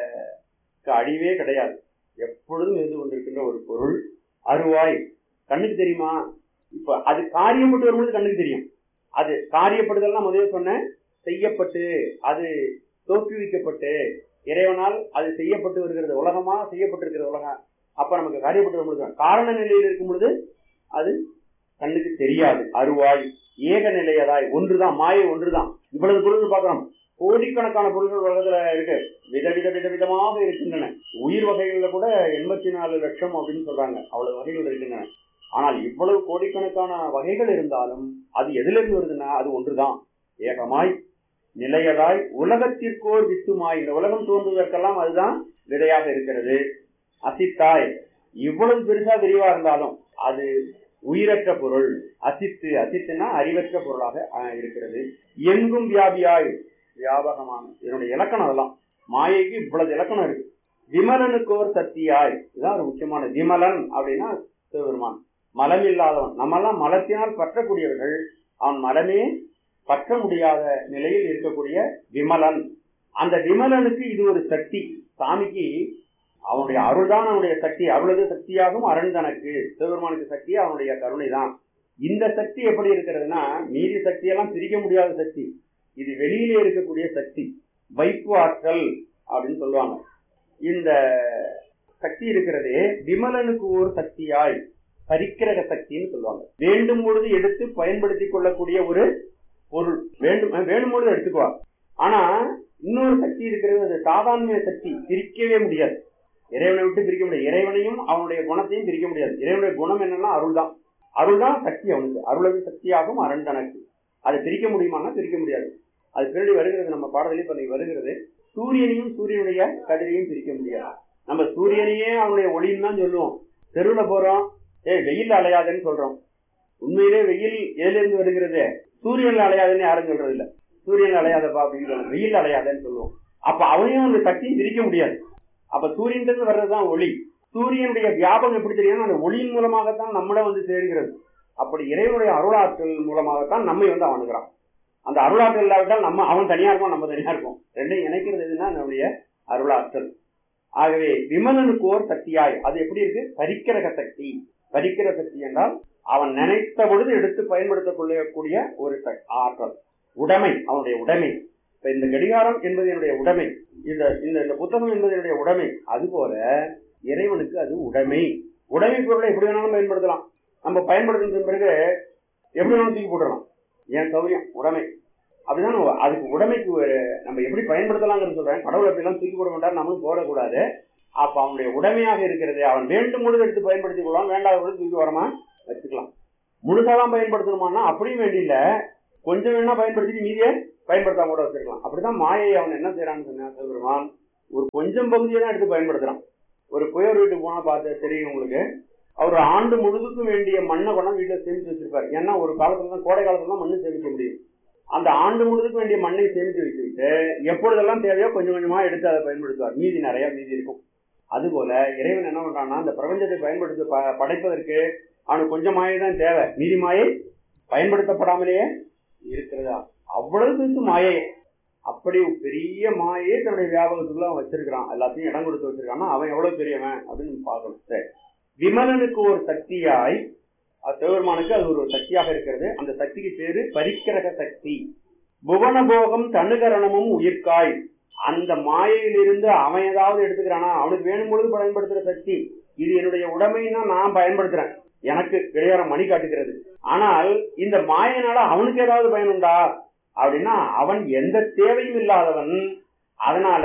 அழிவே கிடையாது எப்பொழுதும் இருந்து கொண்டிருக்கின்ற ஒரு பொருள் அருவாய் கண்ணுக்கு தெரியுமா இப்ப அது காரியப்பட்டு வரும்போது கண்ணுக்கு தெரியும் அது காரியப்படுதல்னா முதல்ல சொன்னேன் செய்யப்பட்டு அது தோற்றுவிக்கப்பட்டு இறைவனால் அது செய்யப்பட்டு வருகிறது உலகமா செய்யப்பட்டிருக்கிறது உலகம் அப்ப நமக்கு காரியப்பட்டு வரும்பொழுது காரண நிலையில் இருக்கும் பொழுது அது கண்ணுக்கு தெரியாது அருவாய் ஏக நிலையதாய் ஒன்றுதான் மாயை ஒன்றுதான் இவ்வளவு பொருள் பார்க்கிறோம் கோடிக்கணக்கான பொருள்கள் உலகத்துல இருக்கு விதவித விதவிதமாக இருக்கின்றன உயிர் வகைகள்ல கூட எண்பத்தி நாலு லட்சம் அப்படின்னு சொல்றாங்க அவ்வளவு வகைகள் இருக்கின்றன ஆனால் இவ்வளவு கோடிக்கணக்கான வகைகள் இருந்தாலும் அது எதுல இருந்து வருதுன்னா அது ஒன்றுதான் ஏகமாய் நிலையதாய் உலகத்திற்கோர் வித்துமாய் இந்த உலகம் தோன்றுவதற்கெல்லாம் அதுதான் விதையாக இருக்கிறது அசித்தாய் இவ்வளவு பெருசா விரிவா இருந்தாலும் அது உயிரற்ற பொருள் அசித்து அசித்துனா அறிவற்ற பொருளாக ஆஹ், இருக்கிறது எங்கும் வியாபியாய் வியாபகமான இதனுடைய இலக்கணம் அதெல்லாம் மாயைக்கு இவ்வளவு இலக்கணம் இருக்கு விமலனுக்கு ஒரு சக்தியாய் இதுதான் ஒரு முக்கியமான விமலன் அப்படின்னா சிவபெருமான் மலம் இல்லாதவன் நம்மெல்லாம் மலத்தினால் பற்றக்கூடியவர்கள் அவன் மலமே பற்ற முடியாத நிலையில் இருக்கக்கூடிய விமலன் அந்த விமலனுக்கு இது ஒரு சக்தி சாமிக்கு அவனுடைய அருள்தான் அவனுடைய சக்தி அருளது சக்தியாகும் அரண் தனக்கு சிவபெருமானுக்கு சக்தி அவனுடைய கருணை தான் இந்த சக்தி எப்படி இருக்கிறதுனா மீதி சக்தியெல்லாம் பிரிக்க முடியாத சக்தி இது வெளியிலே இருக்கக்கூடிய சக்தி வைப்பு ஆற்றல் அப்படின்னு சொல்லுவாங்க இந்த சக்தி இருக்கிறதே விமலனுக்கு ஒரு சக்தியாய் பரிக்கிரக சக்தின்னு சொல்லுவாங்க வேண்டும் பொழுது எடுத்து பயன்படுத்திக் கொள்ளக்கூடிய ஒரு பொருள் வேண்டும் அஹ் வேணும் பொழுது எடுத்துக்குவா ஆனா இன்னொரு சக்தி இருக்கிறது அது சாதாரண சக்தி பிரிக்கவே முடியாது இறைவனை விட்டு பிரிக்க முடியாது இறைவனையும் அவனுடைய குணத்தையும் பிரிக்க முடியாது இறைவனுடைய குணம் என்னன்னா அருள் தான் அருள் தான் சக்தி அவனுக்கு அருளது சக்தியாகும் அரண் தனக்கு அதை பிரிக்க முடியுமான்னா பிரிக்க முடியாது அது பின்னாடி வருகிறது நம்ம பாடத்திலே இப்ப இன்னைக்கு வருகிறது சூரியனையும் சூரியனுடைய கதிரையும் பிரிக்க முடியாது நம்ம சூரியனையே அவனுடைய ஒளின்னு தான் சொல்லுவோம் தெருவுல போறோம் ஏய் வெயில் அலையாதுன்னு சொல்றோம் உண்மையிலே வெயில் எதுல இருந்து வருகிறது சூரியன்ல அலையாதுன்னு யாரும் சொல்றது இல்ல சூரியன் அலையாதப்பா அப்படின்னு சொல்லுவோம் வெயில் அலையாதுன்னு சொல்லுவோம் அப்ப அவனையும் அந்த சக்தியும் பிரிக்க முடியாது அப்ப சூரியன் இருந்து வர்றதுதான் ஒளி சூரியனுடைய வியாபகம் எப்படி தெரியும் அந்த ஒளியின் மூலமாகத்தான் நம்மள வந்து சேர்கிறது அப்படி இறைவனுடைய அருளாற்றல் மூலமாகத்தான் நம்மை வந்து அவனுகிறான் அந்த அருளாற்றல் இல்லாவிட்டால் நம்ம அவன் தனியா இருப்போம் நம்ம தனியா இருப்போம் ரெண்டையும் இணைக்கிறது எதுன்னா நம்முடைய அருளாற்றல் ஆகவே விமலனுக்கு ஓர் சக்தியாய் அது எப்படி இருக்கு பரிக்கிரக சக்தி பரிக்கிற சக்தி என்றால் அவன் நினைத்த பொழுது எடுத்து பயன்படுத்திக் கொள்ளக்கூடிய ஒரு சக்- ஆற்றல் உடைமை அவனுடைய உடைமை இப்ப இந்த கடிகாரம் என்பது என்னுடைய உடைமை இந்த இந்த இந்த புத்தகம் என்பது என்னுடைய உடைமை அதுபோல இறைவனுக்கு அது உடைமை உடைமை பொருளை எப்படி வேணாலும் பயன்படுத்தலாம் நம்ம பயன்படுத்தின பிறகு எப்படி வேணாலும் தூக்கி போட்டுடலாம் ஏன் சௌரியம் உடைமை அப்படிதான் நம்ம அதுக்கு உடைமைக்கு ஒரு- நம்ம எப்படி பயன்படுத்தலாங்கிறது சொல்றேன் கடவுள் அப்படிலாம் தூக்கி போட மாட்டார் நம்மளும் போடக்கூடாது அப்ப அவனுடைய உடைமையாக இருக்கிறது அவன் வேண்டும் பொழுது எடுத்து பயன்படுத்திக் கொள்ளலாம் வேண்டாத பொழுது தூக்கி வரமா வச்சுக்கலாம் முழுசாதான் பயன்படுத்தணுமான்னா அப்படியும் வேண்டியில்ல கொஞ்சம் வேணா பயன்படுத்திட்டு மீதியை பயன்படுத்தாம கூட வச்சிருக்கலாம் அப்படிதான் மாயை அவன் என்ன செய்யறான்னு சொன்னா சிவபெருமான் ஒரு கொஞ்சம் பகுதியை தான் எடுத்து பயன்படுத்துறான் ஒரு புயல் வீட்டுக்கு போனா பார்த்து தெரியும் உங்களுக்கு அவர் ஆண்டு முழுதுக்கும் வேண்டிய மண்ணை கொண்டாந்து வீட்டுல சேமிச்சு வச்சிருப்பாரு ஏன்னா ஒரு காலத்துல தான் கோடை காலத்துல தான் மண்ணு சேமிக்க முடியும் அந்த ஆண்டு முழுதுக்கும் வேண்டிய மண்ணை சேமித்து வச்சுக்கிட்டு எப்பொழுதெல்லாம் தேவையோ கொஞ்சம் கொஞ்சமா எடுத்து அதை பயன்படுத்துவார் மீதி நிறைய மீதி இருக்கும் அதுபோல இறைவன் என்ன பண்றான்னா அந்த பிரபஞ்சத்தை பயன்படுத்த ப- படைப்பதற்கு அவனுக்கு கொஞ்சம் மாயை தான் தேவை மீதி மாயை பயன்படுத்தப்படாமலேயே இருக்கிறதா அவ்வளவு பெருசு மாயை அப்படி ஒரு பெரிய மாயை தன்னுடைய வியாபகத்துக்குள்ள அவன் வச்சிருக்கிறான் எல்லாத்தையும் இடம் கொடுத்து வச்சிருக்கான்னா அவன் எவ்வளவு பெரியவன் அப்படின்னு நம்ம பார்க்கணும் சரி விமலனுக்கு ஒரு சக்தியாய் அது சிவபெருமானுக்கு அது ஒரு சக்தியாக இருக்கிறது அந்த சக்திக்கு பேரு பரிக்கிரக சக்தி புவனபோகம் தனுகரணமும் உயிர்காய் அந்த மாயையிலிருந்து அவன் ஏதாவது எடுத்துக்கிறானா அவனுக்கு வேணும் பொழுது பயன்படுத்துற சக்தி இது என்னுடைய உடைமைன்னா நான் பயன்படுத்துறேன் எனக்கு கிடையாரம் மணி காட்டுகிறது ஆனால் இந்த மாயினால அவனுக்கு ஏதாவது பயனுண்டா அப்படின்னா அவன் எந்த தேவையும் இல்லாதவன் அதனால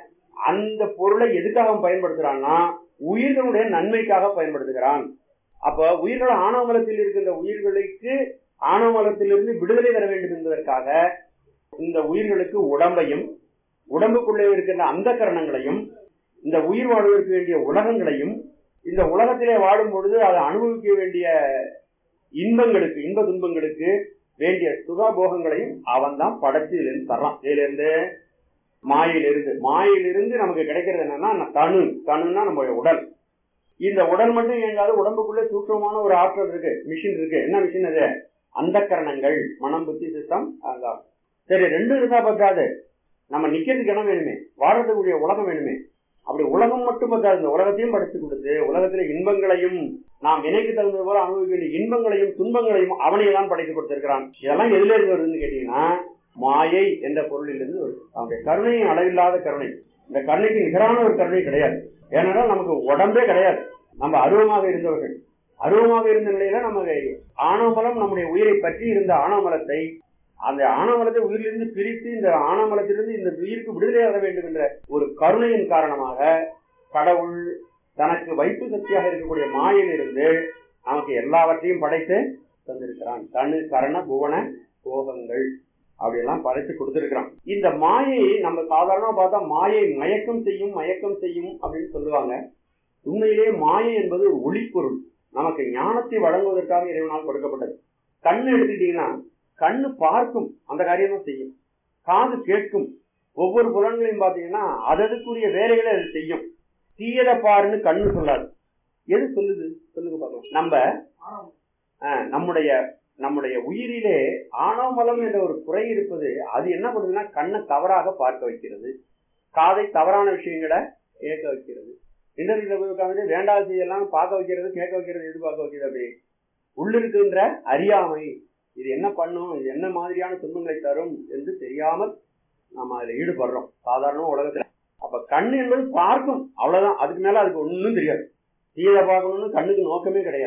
அந்த பொருளை எதுக்காக அவன் பயன்படுத்துறான்னா உயிர்களுடைய நன்மைக்காக பயன்படுத்துகிறான் அப்ப உயிர்கள் ஆணவமலத்தில் இருக்கின்ற உயிர்களுக்கு ஆணவமலத்திலிருந்து விடுதலை தர வேண்டும் என்பதற்காக இந்த உயிர்களுக்கு உடம்பையும் உடம்புக்குள்ளே இருக்கின்ற அந்த கரணங்களையும் இந்த உயிர் வாழ்வதற்கு வேண்டிய உலகங்களையும் இந்த உலகத்திலே வாழும் பொழுது அதை அனுபவிக்க வேண்டிய இன்பங்களுக்கு இன்ப துன்பங்களுக்கு வேண்டிய சுகபோகங்களையும் அவன் தான் படைச்சிலிருந்து தர்றான் இதிலிருந்து மாயிலிருந்து மாயிலிருந்து நமக்கு கிடைக்கிறது என்னன்னா தனு தனுன்னா நம்மளுடைய உடல் இந்த உடல் மட்டும் இயங்காது உடம்புக்குள்ளே சூட்சமான ஒரு ஆற்றல் இருக்கு மிஷின் இருக்கு என்ன மிஷின் அது அந்த கரணங்கள் மனம் புத்தி சித்தம் அகங்காரம் சரி ரெண்டும் இருந்தா பத்தாது நம்ம நிக்கிறதுக்கு இடம் வேணுமே வாழறதுக்குரிய உலகம் வேணுமே அப்படி உலகம் மட்டும் பத்தாது இந்த உலகத்தையும் படிச்சு கொடுத்து உலகத்துல இன்பங்களையும் நாம் வினைக்கு தகுந்தது போல அனுபவிக்க வேண்டிய இன்பங்களையும் துன்பங்களையும் அவனையே தான் படைத்து கொடுத்திருக்கிறான் இதெல்லாம் எதுல இருந்து வருதுன்னு கேட்டீங்கன்னா மாயை என்ற பொருளிலிருந்து வருது அவனுடைய கருணையின் அளவில்லாத கருணை இந்த கருணைக்கு நிகரான ஒரு கருணை கிடையாது ஏனென்றால் நமக்கு உடம்பே கிடையாது நம்ம அருவமாக இருந்தவர்கள் அருவமாக இருந்த நிலையில நமக்கு ஆணவமலம் நம்முடைய உயிரை பற்றி இருந்த ஆணவமலத்தை அந்த ஆணவமலத்தை உயிரிலிருந்து பிரித்து இந்த ஆணவமலத்திலிருந்து இந்த உயிருக்கு விடுதலையாக வேண்டும் என்ற ஒரு கருணையின் காரணமாக கடவுள் தனக்கு வைப்பு சக்தியாக இருக்கக்கூடிய மாயிலிருந்து நமக்கு எல்லாவற்றையும் படைத்து தந்திருக்கிறான் தனு கரண புவன போகங்கள் அப்படியெல்லாம் படைத்து கொடுத்திருக்கிறான் இந்த மாயை நம்ம சாதாரணமா பார்த்தா மாயை மயக்கம் செய்யும் மயக்கம் செய்யும் அப்படின்னு சொல்லுவாங்க உண்மையிலேயே மாயை என்பது ஒரு ஒளிப்பொருள் நமக்கு ஞானத்தை வழங்குவதற்காக இறைவனால் கொடுக்கப்பட்டது கண்ணு எடுத்துக்கிட்டீங்கன்னா கண்ணு பார்க்கும் அந்த காரியம் தான் செய்யும் காது கேட்கும் ஒவ்வொரு புலன்களையும் பார்த்தீங்கன்னா அதற்குரிய வேலைகளை அது செய்யும் தீயதை பாருன்னு கண்ணு சொல்லாது எது சொல்லுது சொல்லுங்க பார்க்கலாம் நம்ம ஆஹ், நம்முடைய நம்முடைய உயிரிலே ஆணவமலம் என்ற ஒரு குறை இருப்பது அது என்ன பண்ணுதுன்னா கண்ணை தவறாக பார்க்க வைக்கிறது காதை தவறான விஷயங்களை கேட்க வைக்கிறது இன்டர்நெட்ல போய் உட்காந்துட்டு வேண்டாத செய்யலாம் பார்க்க வைக்கிறது கேட்க வைக்கிறது எது பார்க்க வைக்கிறது அப்படி உள்ளிருக்கின்ற அறியாமை இது என்ன பண்ணும் இது என்ன மாதிரியான துன்பங்களை தரும் என்று தெரியாமல் நம்ம அதுல ஈடுபடுறோம் சாதாரண உலகத்துல அப்ப கண் என்பது பார்க்கும் அவ்வளவுதான் அதுக்கு மேல அதுக்கு ஒண்ணும் தெரியாது தீயதை பார்க்கணும்னு கண்ணுக்கு நோக்கமே கிடையாது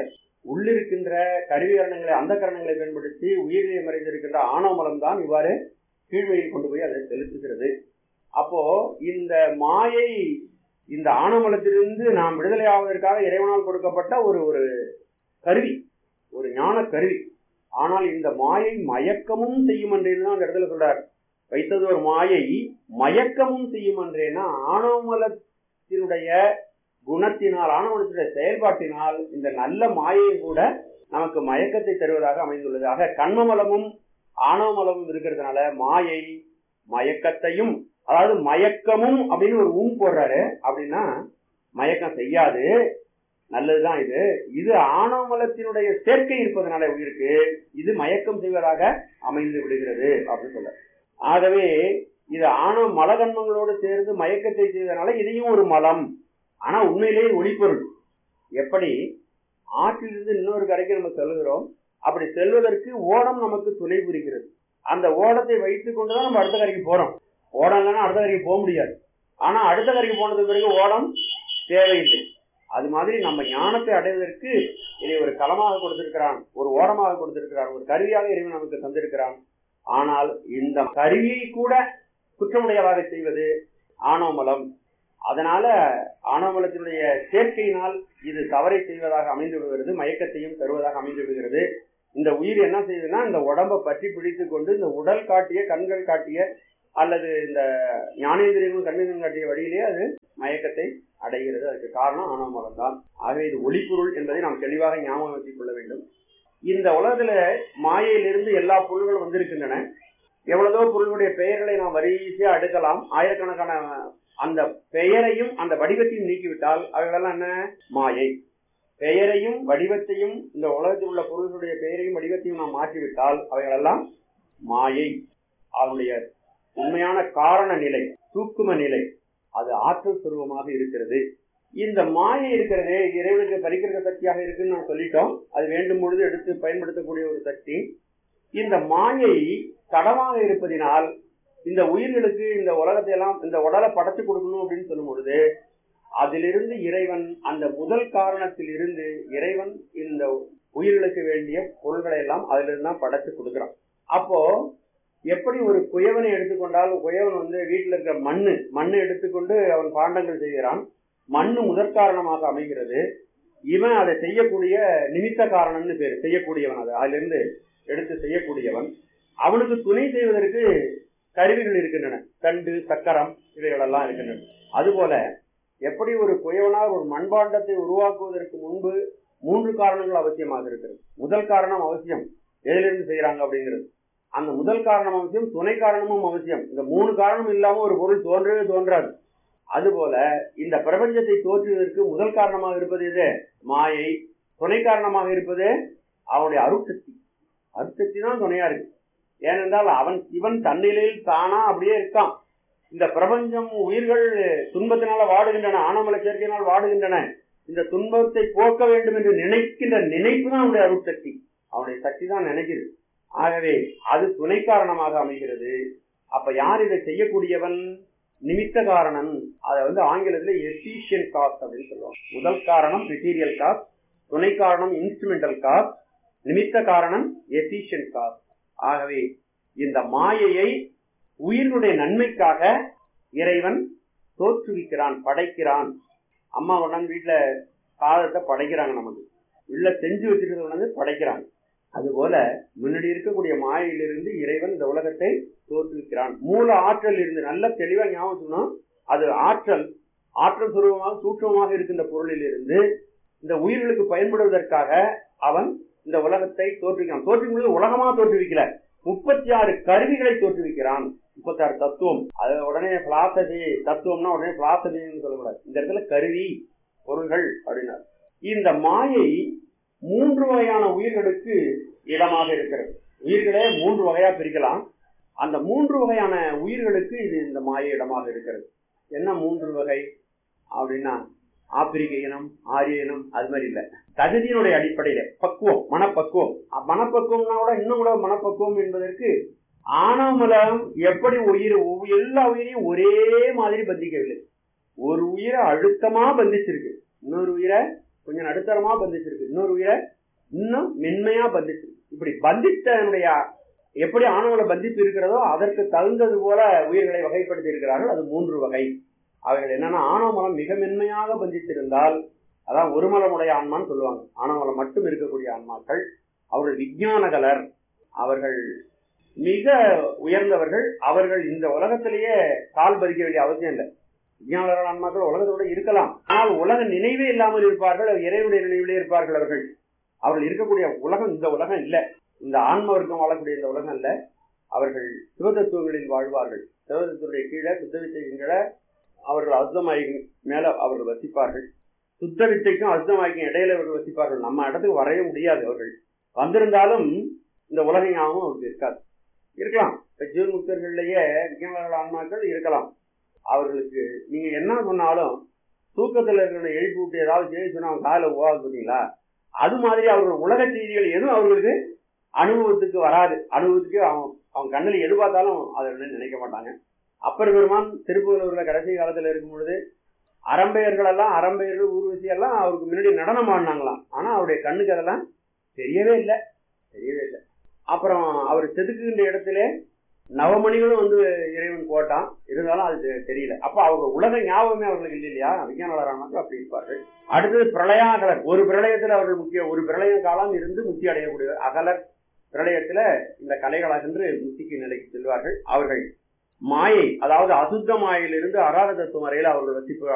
உள்ளிருக்கின்ற கருவிகரணங்களை அந்த கரணங்களை பயன்படுத்தி உயிரிலே மறைந்திருக்கின்ற ஆணவமலம் தான் இவ்வாறு கீழ்மையில் கொண்டு போய் அதை செலுத்துகிறது அப்போ இந்த மாயை இந்த ஆணவமலத்திலிருந்து நாம் விடுதலை ஆவதற்காக இறைவனால் கொடுக்கப்பட்ட ஒரு ஒரு கருவி ஒரு ஞான கருவி ஆனால் இந்த மாயை மயக்கமும் செய்யும் என்றேன்னு தான் அந்த இடத்துல சொல்றார் வைத்தது ஒரு மாயை மயக்கமும் செய்யும் என்றேன்னா ஆணவமலத்தினுடைய குணத்தினால் ஆணவமலத்தினுடைய செயல்பாட்டினால் இந்த நல்ல மாயையும் கூட நமக்கு மயக்கத்தை தருவதாக அமைந்துள்ளது ஆக கண்மமலமும் ஆணவமலமும் இருக்கிறதுனால மாயை மயக்கத்தையும் அதாவது மயக்கமும் அப்படின்னு ஒரு ஊம் போடுறாரு அப்படின்னா மயக்கம் செய்யாது நல்லதுதான் இது இது ஆணவமலத்தினுடைய சேர்க்கை இருப்பதனால உயிருக்கு இது மயக்கம் செய்வதாக அமைந்து விடுகிறது அப்படின்னு சொல்ல ஆகவே இது ஆணவ மலகன்மங்களோடு சேர்ந்து மயக்கத்தை செய்வதனால இதையும் ஒரு மலம் ஆனா உண்மையிலேயே ஒளிப்பொருள் எப்படி ஆற்றிலிருந்து இன்னொரு கரைக்கு நம்ம செல்கிறோம் அப்படி செல்வதற்கு ஓடம் நமக்கு துணை புரிகிறது அந்த ஓடத்தை வைத்துக் கொண்டுதான் நம்ம அடுத்த கரைக்கு போறோம் ஓடம் இல்லைன்னா அடுத்த கரைக்கு போக முடியாது ஆனா அடுத்த கரைக்கு போனதுக்கு பிறகு ஓடம் தேவையில்லை அது மாதிரி நம்ம ஞானத்தை அடைவதற்கு இதை ஒரு களமாக கொடுத்திருக்கிறான் ஒரு ஓரமாக கொடுத்திருக்கிறான் ஒரு கருவியாக இறைவன் நமக்கு தந்திருக்கிறான் ஆனால் இந்த கருவியை கூட குற்றமுடையதாக செய்வது ஆணவமலம் அதனால ஆணவமலத்தினுடைய சேர்க்கையினால் இது தவறை செய்வதாக அமைந்து விடுகிறது மயக்கத்தையும் தருவதாக அமைந்து விடுகிறது இந்த உயிர் என்ன செய்யுதுன்னா இந்த உடம்பை பற்றி பிடித்து கொண்டு இந்த உடல் காட்டிய கண்கள் காட்டிய அல்லது இந்த ஞானேந்திரியங்களும் கண்ணேந்திரம் காட்டிய வழியிலேயே அது மயக்கத்தை அடைகிறது அதுக்கு காரணம் ஆணவமலம் தான் ஆகவே இது ஒளிப்பொருள் என்பதை நாம் தெளிவாக ஞாபகம் வச்சுக் கொள்ள வேண்டும் இந்த உலகத்துல மாயையிலிருந்து எல்லா பொருள்களும் வந்திருக்கின்றன எவ்வளவோ பொருளுடைய பெயர்களை நாம் வரிசையா அடுக்கலாம் ஆயிரக்கணக்கான அந்த பெயரையும் அந்த வடிவத்தையும் நீக்கிவிட்டால் அவைகளெல்லாம் என்ன மாயை பெயரையும் வடிவத்தையும் இந்த உலகத்தில் உள்ள பொருள்களுடைய பெயரையும் வடிவத்தையும் நாம் மாற்றிவிட்டால் அவைகளெல்லாம் மாயை அதனுடைய உண்மையான காரண நிலை தூக்கும நிலை அது ஆற்றல் சுரூபமாக இருக்கிறது இந்த மாயை இருக்கிறதே இறைவனுக்கு பரிக்கிற சக்தியாக இருக்குன்னு நான் சொல்லிட்டோம் அது வேண்டும் பொழுது எடுத்து பயன்படுத்தக்கூடிய ஒரு சக்தி இந்த மாயை தடமாக இருப்பதினால் இந்த உயிர்களுக்கு இந்த உலகத்தை எல்லாம் இந்த உடலை படைச்சு கொடுக்கணும் அப்படின்னு சொல்லும் பொழுது அதிலிருந்து இறைவன் அந்த முதல் காரணத்தில் இருந்து இறைவன் இந்த உயிர்களுக்கு வேண்டிய பொருள்களை எல்லாம் அதிலிருந்து தான் படைச்சு கொடுக்குறான் அப்போ எப்படி ஒரு குயவனை எடுத்துக்கொண்டால் குயவன் வந்து வீட்டில் இருக்கிற மண்ணு மண்ணை எடுத்துக்கொண்டு அவன் பாண்டங்கள் செய்கிறான் மண்ணு முதற் காரணமாக அமைகிறது இவன் அதை செய்யக்கூடிய நிமித்த காரணம்னு பேர் செய்யக்கூடியவன் அது அதிலிருந்து எடுத்து செய்யக்கூடியவன் அவனுக்கு துணை செய்வதற்கு கருவிகள் இருக்கின்றன தண்டு சக்கரம் இவைகளெல்லாம் இருக்கின்றன அதுபோல எப்படி ஒரு குயவனால் ஒரு மண்பாண்டத்தை உருவாக்குவதற்கு முன்பு மூன்று காரணங்கள் அவசியமாக இருக்கிறது முதல் காரணம் அவசியம் எதிலிருந்து செய்யறாங்க அப்படிங்கிறது அந்த முதல் காரணம் அவசியம் துணை காரணமும் அவசியம் இந்த மூணு காரணம் இல்லாம ஒரு பொருள் தோன்றவே தோன்றாது அதுபோல இந்த பிரபஞ்சத்தை தோற்றுவதற்கு முதல் காரணமாக இருப்பது எது மாயை துணை காரணமாக இருப்பது அவனுடைய அருட்சக்தி அருட்சக்தி தான் துணையா இருக்கு ஏனென்றால் அவன் சிவன் தன்னிலையில் தானா அப்படியே இருக்கான் இந்த பிரபஞ்சம் உயிர்கள் துன்பத்தினால வாடுகின்றன ஆனமல சேர்க்கையினால் வாடுகின்றன இந்த துன்பத்தை போக்க வேண்டும் என்று நினைக்கின்ற நினைப்பு தான் அவனுடைய அருட்சக்தி அவனுடைய சக்தி தான் நினைக்குது ஆகவே அது துணை காரணமாக அமைகிறது அப்ப யார் இதை செய்யக்கூடியவன் நிமித்த காரணம் அதை வந்து ஆங்கிலத்தில் எஃபிஷியன்ட் காஸ்ட் அப்படின்னு சொல்லுவாங்க முதல் காரணம் மெட்டீரியல் காஸ்ட் துணை காரணம் இன்ஸ்ட்ருமெண்டல் காஸ்ட் நிமித்த காரணம் எஃபிஷியன்ட் காஸ்ட் ஆகவே இந்த மாயையை உயிரினுடைய நன்மைக்காக இறைவன் தோற்றுவிக்கிறான் படைக்கிறான் அம்மா உடனே வீட்டுல சாதத்தை படைக்கிறாங்க நமக்கு உள்ள செஞ்சு வச்சிருக்கிறது உடனே படைக்கிறாங்க அதுபோல முன்னாடி இருக்கக்கூடிய மாயையிலிருந்து இறைவன் இந்த உலகத்தை தோற்றுவிக்கிறான் மூல ஆற்றல் இருந்து நல்ல தெளிவா ஞாபகம் அது ஆற்றல் ஆற்றல் சுரூபமாக சூட்சமாக இருக்கின்ற பொருளில் இருந்து இந்த உயிர்களுக்கு பயன்படுவதற்காக அவன் இந்த உலகத்தை தோற்றுவிக்கிறான் தோற்றுவிக்கும் உலகமா தோற்றுவிக்கல முப்பத்தி ஆறு கருவிகளை தோற்றுவிக்கிறான் முப்பத்தி ஆறு தத்துவம் அது உடனே பிளாசபி தத்துவம்னா உடனே பிளாசபின்னு சொல்லக்கூடாது இந்த இடத்துல கருவி பொருள்கள் அப்படின்னார் இந்த மாயை மூன்று வகையான உயிர்களுக்கு இடமாக இருக்கிறது உயிர்களே மூன்று வகையா பிரிக்கலாம் அந்த மூன்று வகையான உயிர்களுக்கு இது இந்த மாய இடமாக இருக்கிறது என்ன மூன்று வகை அப்படின்னா ஆப்பிரிக்க இனம் ஆரிய இனம் அது மாதிரி இல்ல தகுதியினுடைய அடிப்படையில பக்குவம் மனப்பக்குவம் மனப்பக்குவம்னா கூட இன்னும் கூட மனப்பக்குவம் என்பதற்கு ஆணவமலம் எப்படி உயிர் எல்லா உயிரையும் ஒரே மாதிரி பந்திக்கவில்லை ஒரு உயிரை அழுத்தமா பந்திச்சிருக்கு இன்னொரு உயிரை கொஞ்சம் நடுத்தரமா பந்திச்சிருக்கு இன்னொரு உயிரை இன்னும் மென்மையா பந்திச்சு இப்படி பந்தித்தனுடைய எப்படி ஆணவல பந்திப்பு இருக்கிறதோ அதற்கு தகுந்தது போல உயிர்களை வகைப்படுத்தி இருக்கிறார்கள் அது மூன்று வகை அவைகள் என்னன்னா ஆணவமலம் மிக மென்மையாக பந்தித்திருந்தால் அதான் ஒருமலமுடைய ஆன்மான்னு சொல்லுவாங்க ஆணவமலம் மட்டும் இருக்கக்கூடிய ஆன்மாக்கள் அவர்கள் விஞ்ஞானகலர் அவர்கள் மிக உயர்ந்தவர்கள் அவர்கள் இந்த உலகத்திலேயே கால் பதிக்க வேண்டிய அவசியம் இல்லை விஞ்ஞானகலர் ஆன்மாக்கள் உலகத்தோட இருக்கலாம் ஆனால் உலக நினைவே இல்லாமல் இருப்பார்கள் அவர் இறைவனுடைய நினைவிலே இருப்பார்கள் அவர்கள் அவர்கள் இருக்கக்கூடிய உலகம் இந்த உலகம் இல்லை இந்த ஆன்ம வர்க்கம் வாழக்கூடிய இந்த உலகம் இல்ல அவர்கள் சிவதத்துவங்களில் வாழ்வார்கள் சிவதத்துவடைய கீழே சுத்த வித்தையின் கீழே அவர்கள் அசுத்தமாய்க்கு மேல அவர்கள் வசிப்பார்கள் சுத்த வித்தைக்கும் அசுத்தமாய்க்கும் இடையில அவர்கள் வசிப்பார்கள் நம்ம இடத்துக்கு வரவே முடியாது அவர்கள் வந்திருந்தாலும் இந்த உலக ஞாபகம் அவருக்கு இருக்காது இருக்கலாம் இப்ப ஜீவன் முக்தர்கள்லயே விஞ்ஞான ஆன்மாக்கள் இருக்கலாம் அவர்களுக்கு நீங்க என்ன சொன்னாலும் தூக்கத்துல இருக்கிற எழுப்பி விட்டு ஏதாவது செய்தி சொன்னா அவங்க காலைல உவாது பார்த்தீங்களா அது மாதிரி அவர்கள் உலக செய்திகள் எதுவும் அவர்களுக்கு அனுபவத்துக்கு வராது அனுபவத்துக்கு அவன் அவன் கண்ணில் எது பார்த்தாலும் அதை வந்து நினைக்க மாட்டாங்க அப்பர் பெருமான் திருப்புவலூர்ல கடைசி காலத்துல இருக்கும் பொழுது அரம்பையர்கள் எல்லாம் அரம்பையர்கள் ஊர்வசி எல்லாம் அவருக்கு முன்னாடி நடனம் ஆடினாங்களாம் ஆனா அவருடைய கண்ணுக்கு அதெல்லாம் தெரியவே இல்லை தெரியவே இல்லை அப்புறம் அவர் செதுக்குகின்ற இடத்துல நவமணிகளும் வந்து இறைவன் போட்டான் இருந்தாலும் அது தெ- தெரியல அப்ப அவங்க உலக ஞாபகமே அவர்களுக்கு இல்லை இல்லையா விஞ்ஞானவரானாலும் அப்படி இருப்பார்கள் அடுத்தது பிரளயாகலர் ஒரு பிரளயத்துல அவர்கள் முக்கிய ஒரு பிரளய காலம் இருந்து முக்தி அடையக்கூடிய அகலர் பிரளயத்துல இந்த கலைகளாகென்று முக்திக்கு நிலைக்கு செல்வார்கள் அவர்கள் மாயை அதாவது அசுத்த மாயிலிருந்து அராத தத்துவம் வரையில் அவர்கள் வசிப்பு